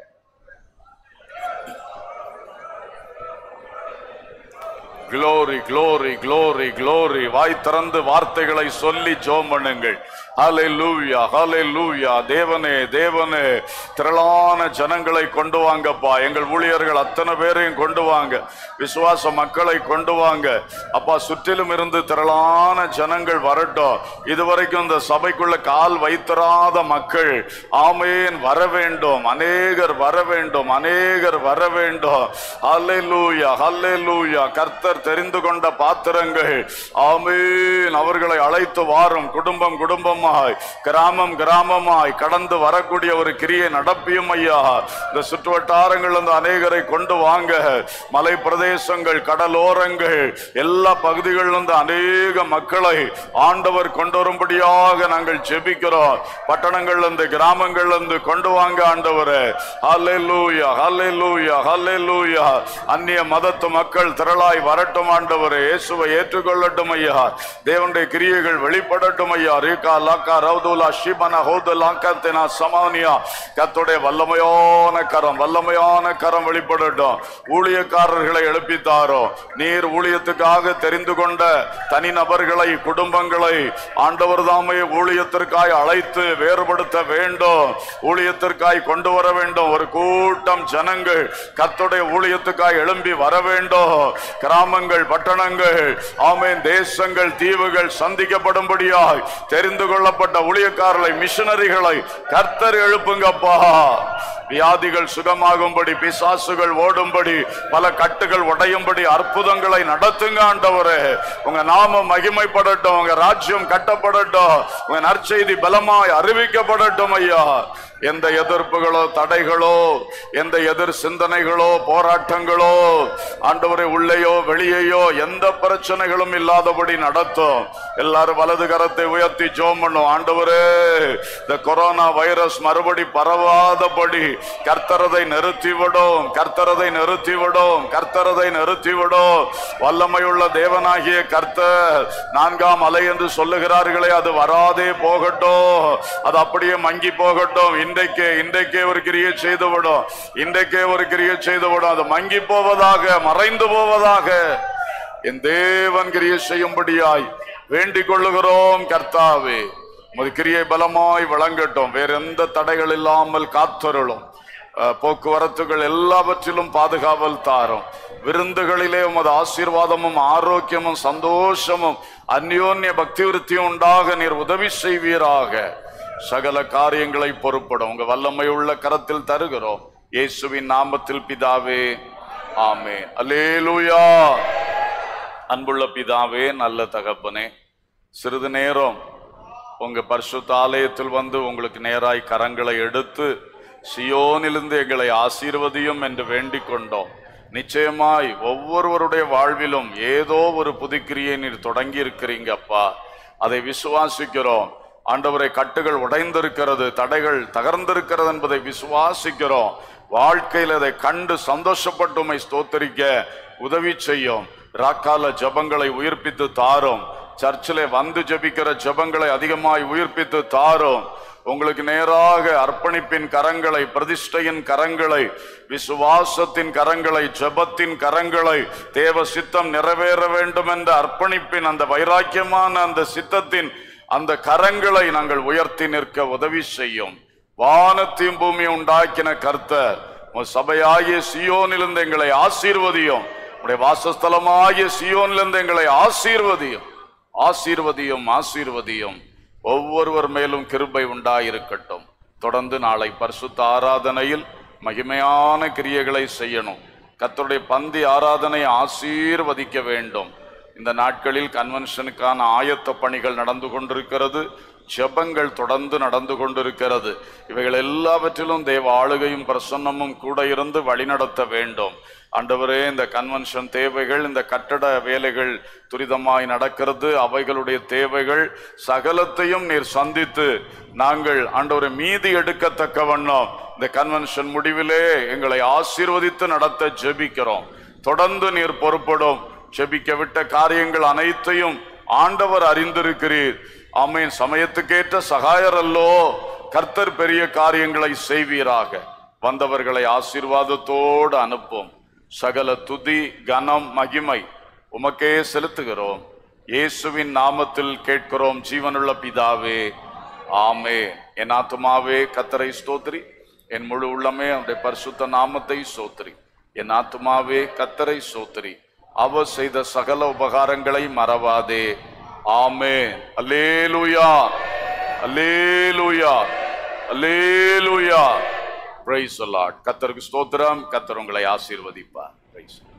glory glory glory glory வாய் திறந்து வார்த்தைகளை சொல்லி ஜோம் பண்ணுங்கள் ஹalleluya ஹalleluya தேவனே தேவனே திரளான ஜனங்களை கொண்டு வாங்கப்பா எங்கள் ஊழியர்கள் அத்தனை பேரையும் கொண்டு வாங்க விசுவாச மக்களை கொண்டு வாங்க அப்பா சுற்றிலும் இருந்து திரளான ஜனங்கள் வரட்டும் இதுவரைக்கும் இந்த சபைக்குள்ள கால் வைத்தராத மக்கள் ஆமேன் வர வேண்டும் அநேகர் வர வேண்டும் அநேகர் வர வேண்டும் ஹalleluya ஹalleluya கர்த்தர் தெரிந்து கொண்ட பாத்திரங்கள் ஆமேன் அவர்களை அழைத்து வாரும் குடும்பம் குடும்பமாய் கிராமம் கிராமமாய் கடந்து வரக்கூடிய ஒரு கிரியை நடப்பியும் ஐயா இந்த சுற்றுவட்டாரங்கள் வந்து அநேகரை கொண்டு வாங்க மலை பிரதேசங்கள் கடலோரங்கள் எல்லா பகுதிகளிலிருந்து அநேக மக்களை ஆண்டவர் கொண்டு வரும்படியாக நாங்கள் ஜெபிக்கிறோம் பட்டணங்கள்ல இருந்து கிராமங்கள்ல இருந்து கொண்டு வாங்க ஆண்டவரே ஹalleluya ஹalleluya ஹalleluya அந்நிய மதத்து மக்கள் திரளாய் வரட்டும் ஆண்டவரே இயேசுவை ஏற்றுக்கொள்ளட்டும் ஐயா தேவனுடைய கிரியைகள் வெளிப்படட்டும் ஐயா ரீகா லாக்கா ரவுதுலா ஷிபனா ஹோதலாங்கத்தினா சமானியா கத்துடைய வல்லமையான கரம் வல்லமையான கரம் வெளிப்படட்டும் ஊழியக்காரர்களை எழுப்பித்தாரோ நீர் ஊழியத்துக்காக தெரிந்து கொண்ட தனிநபர்களை குடும்பங்களை ஆண்டவர் தாமே ஊழியத்திற்காய் அழைத்து வேறுபடுத்த வேண்டும் ஊழியத்திற்காய் கொண்டு வர வேண்டும் ஒரு கூட்டம் ஜனங்கள் கத்துடைய ஊழியத்துக்காய் எழும்பி வர வேண்டும் கிராமங்கள் பட்டணங்கள் ஆமேன் தேசங்கள் தீவுகள் சந்திக்கப்படும்படியாய் தெரிந்து கொள்ளப்பட்ட ஊழியக்காரர்களை மிஷனரிகளை கர்த்தர் எழுப்புங்கப்பா வியாதிகள் சுகமாகும்படி பிசாசுகள் ஓடும்படி பல கட்டுகள் உடையும்படி அற்புதங்களை நடத்துங்க ஆண்டவரே உங்க நாமம் மகிமைப்படட்டும் உங்க ராஜ்யம் கட்டப்படட்டும் உங்க நற்செய்தி பலமாய் அறிவிக்கப்படட்டும் ஐயா எந்த எதிர்ப்புகளோ தடைகளோ எந்த எதிர் சிந்தனைகளோ போராட்டங்களோ ஆண்டவரை உள்ளேயோ வெளியேயோ எந்த பிரச்சனைகளும் இல்லாதபடி நடத்தும் எல்லாரும் வலது கரத்தை உயர்த்தி ஜோம் பண்ணும் ஆண்டவரே இந்த கொரோனா வைரஸ் மறுபடி பரவாதபடி கர்த்தரதை நிறுத்திவிடும் கர்த்தரதை நிறுத்திவிடும் கர்த்தரதை நிறுத்திவிடும் வல்லமையுள்ள தேவனாகிய கர்த்தர் நான்காம் அலை என்று சொல்லுகிறார்களே அது வராதே போகட்டும் அது அப்படியே மங்கி போகட்டும் இன்றைக்கே இன்றைக்கே ஒரு கிரியை செய்துவிடும் இன்றைக்கே ஒரு கிரியை செய்துவிடும் அது மங்கி போவதாக மறைந்து போவதாக என் தேவன் கிரியை செய்யும்படியாய் வேண்டிக் கொள்ளுகிறோம் கர்த்தாவே உமது கிரியை பலமாய் வழங்கட்டும் வேற எந்த தடைகள் இல்லாமல் காத்தருளும் அஹ், போக்குவரத்துகள் எல்லாவற்றிலும் பாதுகாவல் தாரும் விருந்துகளிலே உமது ஆசீர்வாதமும் ஆரோக்கியமும் சந்தோஷமும் அந்யோன்ய பக்தி விருத்தியும் உண்டாக நீர் உதவி செய்வீராக சகல காரியங்களை பொறுப்படும் உங்க வல்லமை உள்ள கரத்தில் தருகிறோம் இயேசுவின் நாமத்தில் பிதாவே ஆமே அல்லேலூயா அன்புள்ள பிதாவே நல்ல தகப்பனே சிறிது நேரம் உங்க பரிசுத்த ஆலயத்தில் வந்து உங்களுக்கு நேராய் கரங்களை எடுத்து சியோனிலிருந்து எங்களை ஆசீர்வதியும் என்று வேண்டிக் கொண்டோம் நிச்சயமாய் ஒவ்வொருவருடைய வாழ்விலும் ஏதோ ஒரு புதுக்கிரியை நீர் தொடங்கி இருக்கிறீங்க அப்பா அதை விசுவாசிக்கிறோம் ஆண்டவரை கட்டுகள் உடைந்திருக்கிறது தடைகள் தகர்ந்திருக்கிறது என்பதை விசுவாசிக்கிறோம் வாழ்க்கையில் அதை கண்டு சந்தோஷப்பட்டு உம்மை ஸ்தோத்தரிக்க உதவி செய்யும் ராக்கால ஜபங்களை உயிர்ப்பித்து தாரும் சர்ச்சிலே வந்து ஜெபிக்கிற ஜெபங்களை அதிகமாய் உயிர்ப்பித்து தாரும் உங்களுக்கு நேராக அர்ப்பணிப்பின் கரங்களை பிரதிஷ்டையின் கரங்களை விசுவாசத்தின் கரங்களை ஜெபத்தின் கரங்களை தேவ சித்தம் நிறைவேற வேண்டும் என்ற அர்ப்பணிப்பின் அந்த வைராக்கியமான அந்த சித்தத்தின் அந்த கரங்களை நாங்கள் உயர்த்தி நிற்க உதவி செய்யும் வானத்தையும் பூமி உண்டாக்கின கர்த்தர் உம் சபையாகிய சியோனிலிருந்து எங்களை ஆசீர்வதியும் உடைய வாசஸ்தலமாகிய சியோனிலிருந்து எங்களை ஆசீர்வதியும் ஆசீர்வதியும் ஆசீர்வதியும் ஒவ்வொருவர் மேலும் கிருபை உண்டாயிருக்கட்டும் தொடர்ந்து நாளை பரிசுத்த ஆராதனையில் மகிமையான கிரியைகளை செய்யணும் கர்த்தருடைய பந்தி ஆராதனை ஆசீர்வதிக்க வேண்டும் இந்த நாட்களில் கன்வென்ஷனுக்கான ஆயத்த பணிகள் நடந்து கொண்டிருக்கிறது ஜெபங்கள் தொடர்ந்து நடந்து கொண்டிருக்கிறது இவைகள் எல்லாவற்றிலும் தேவ ஆளுகையும் பிரசன்னமும் கூட இருந்து வழிநடத்த வேண்டும் ஆண்டவரே இந்த கன்வென்ஷன் தேவைகள் இந்த கட்டட வேலைகள் துரிதமாய் நடக்கிறது அவைகளுடைய தேவைகள் சகலத்தையும் நீர் சந்தித்து நாங்கள் ஆண்டவரை மீதி எடுக்கத்தக்க வண்ணம் இந்த கன்வென்ஷன் முடிவிலே எங்களை ஆசீர்வதித்து நடத்த ஜெபிக்கிறோம் தொடர்ந்து நீர் பொறுப்படும் ஜெபிக்க விட்ட காரியங்கள் அனைத்தையும் ஆண்டவர் அறிந்திருக்கிறீர் ஆமீன் சமயத்துக்கேற்ற சகாயர் அல்லோ கர்த்தர் பெரிய காரியங்களை செய்வீராக வந்தவர்களை ஆசீர்வாதத்தோடு அனுப்பும் சகல துதி கனம் மகிமை உமக்கே செலுத்துகிறோம் இயேசுவின் நாமத்தில் கேட்கிறோம் ஜீவனுள்ள பிதாவே ஆமே என் ஆத்துமாவே கத்தரை ஸ்தோத்திரி என் முழு உள்ளமே அவருடைய பரிசுத்த நாமத்தை சோத்திரி என் ஆத்துமாவே கத்தரை சோத்திரி அவர் செய்த சகல உபகாரங்களை மறவாதே ஆமே அல்லேலூயா அல்லேலூயா அல்லேலூயா பிரைஸ் கத்தருக்கு ஸ்தோத்திரம் கத்தர் உங்களை ஆசீர்வதிப்பார் பிரைஸ்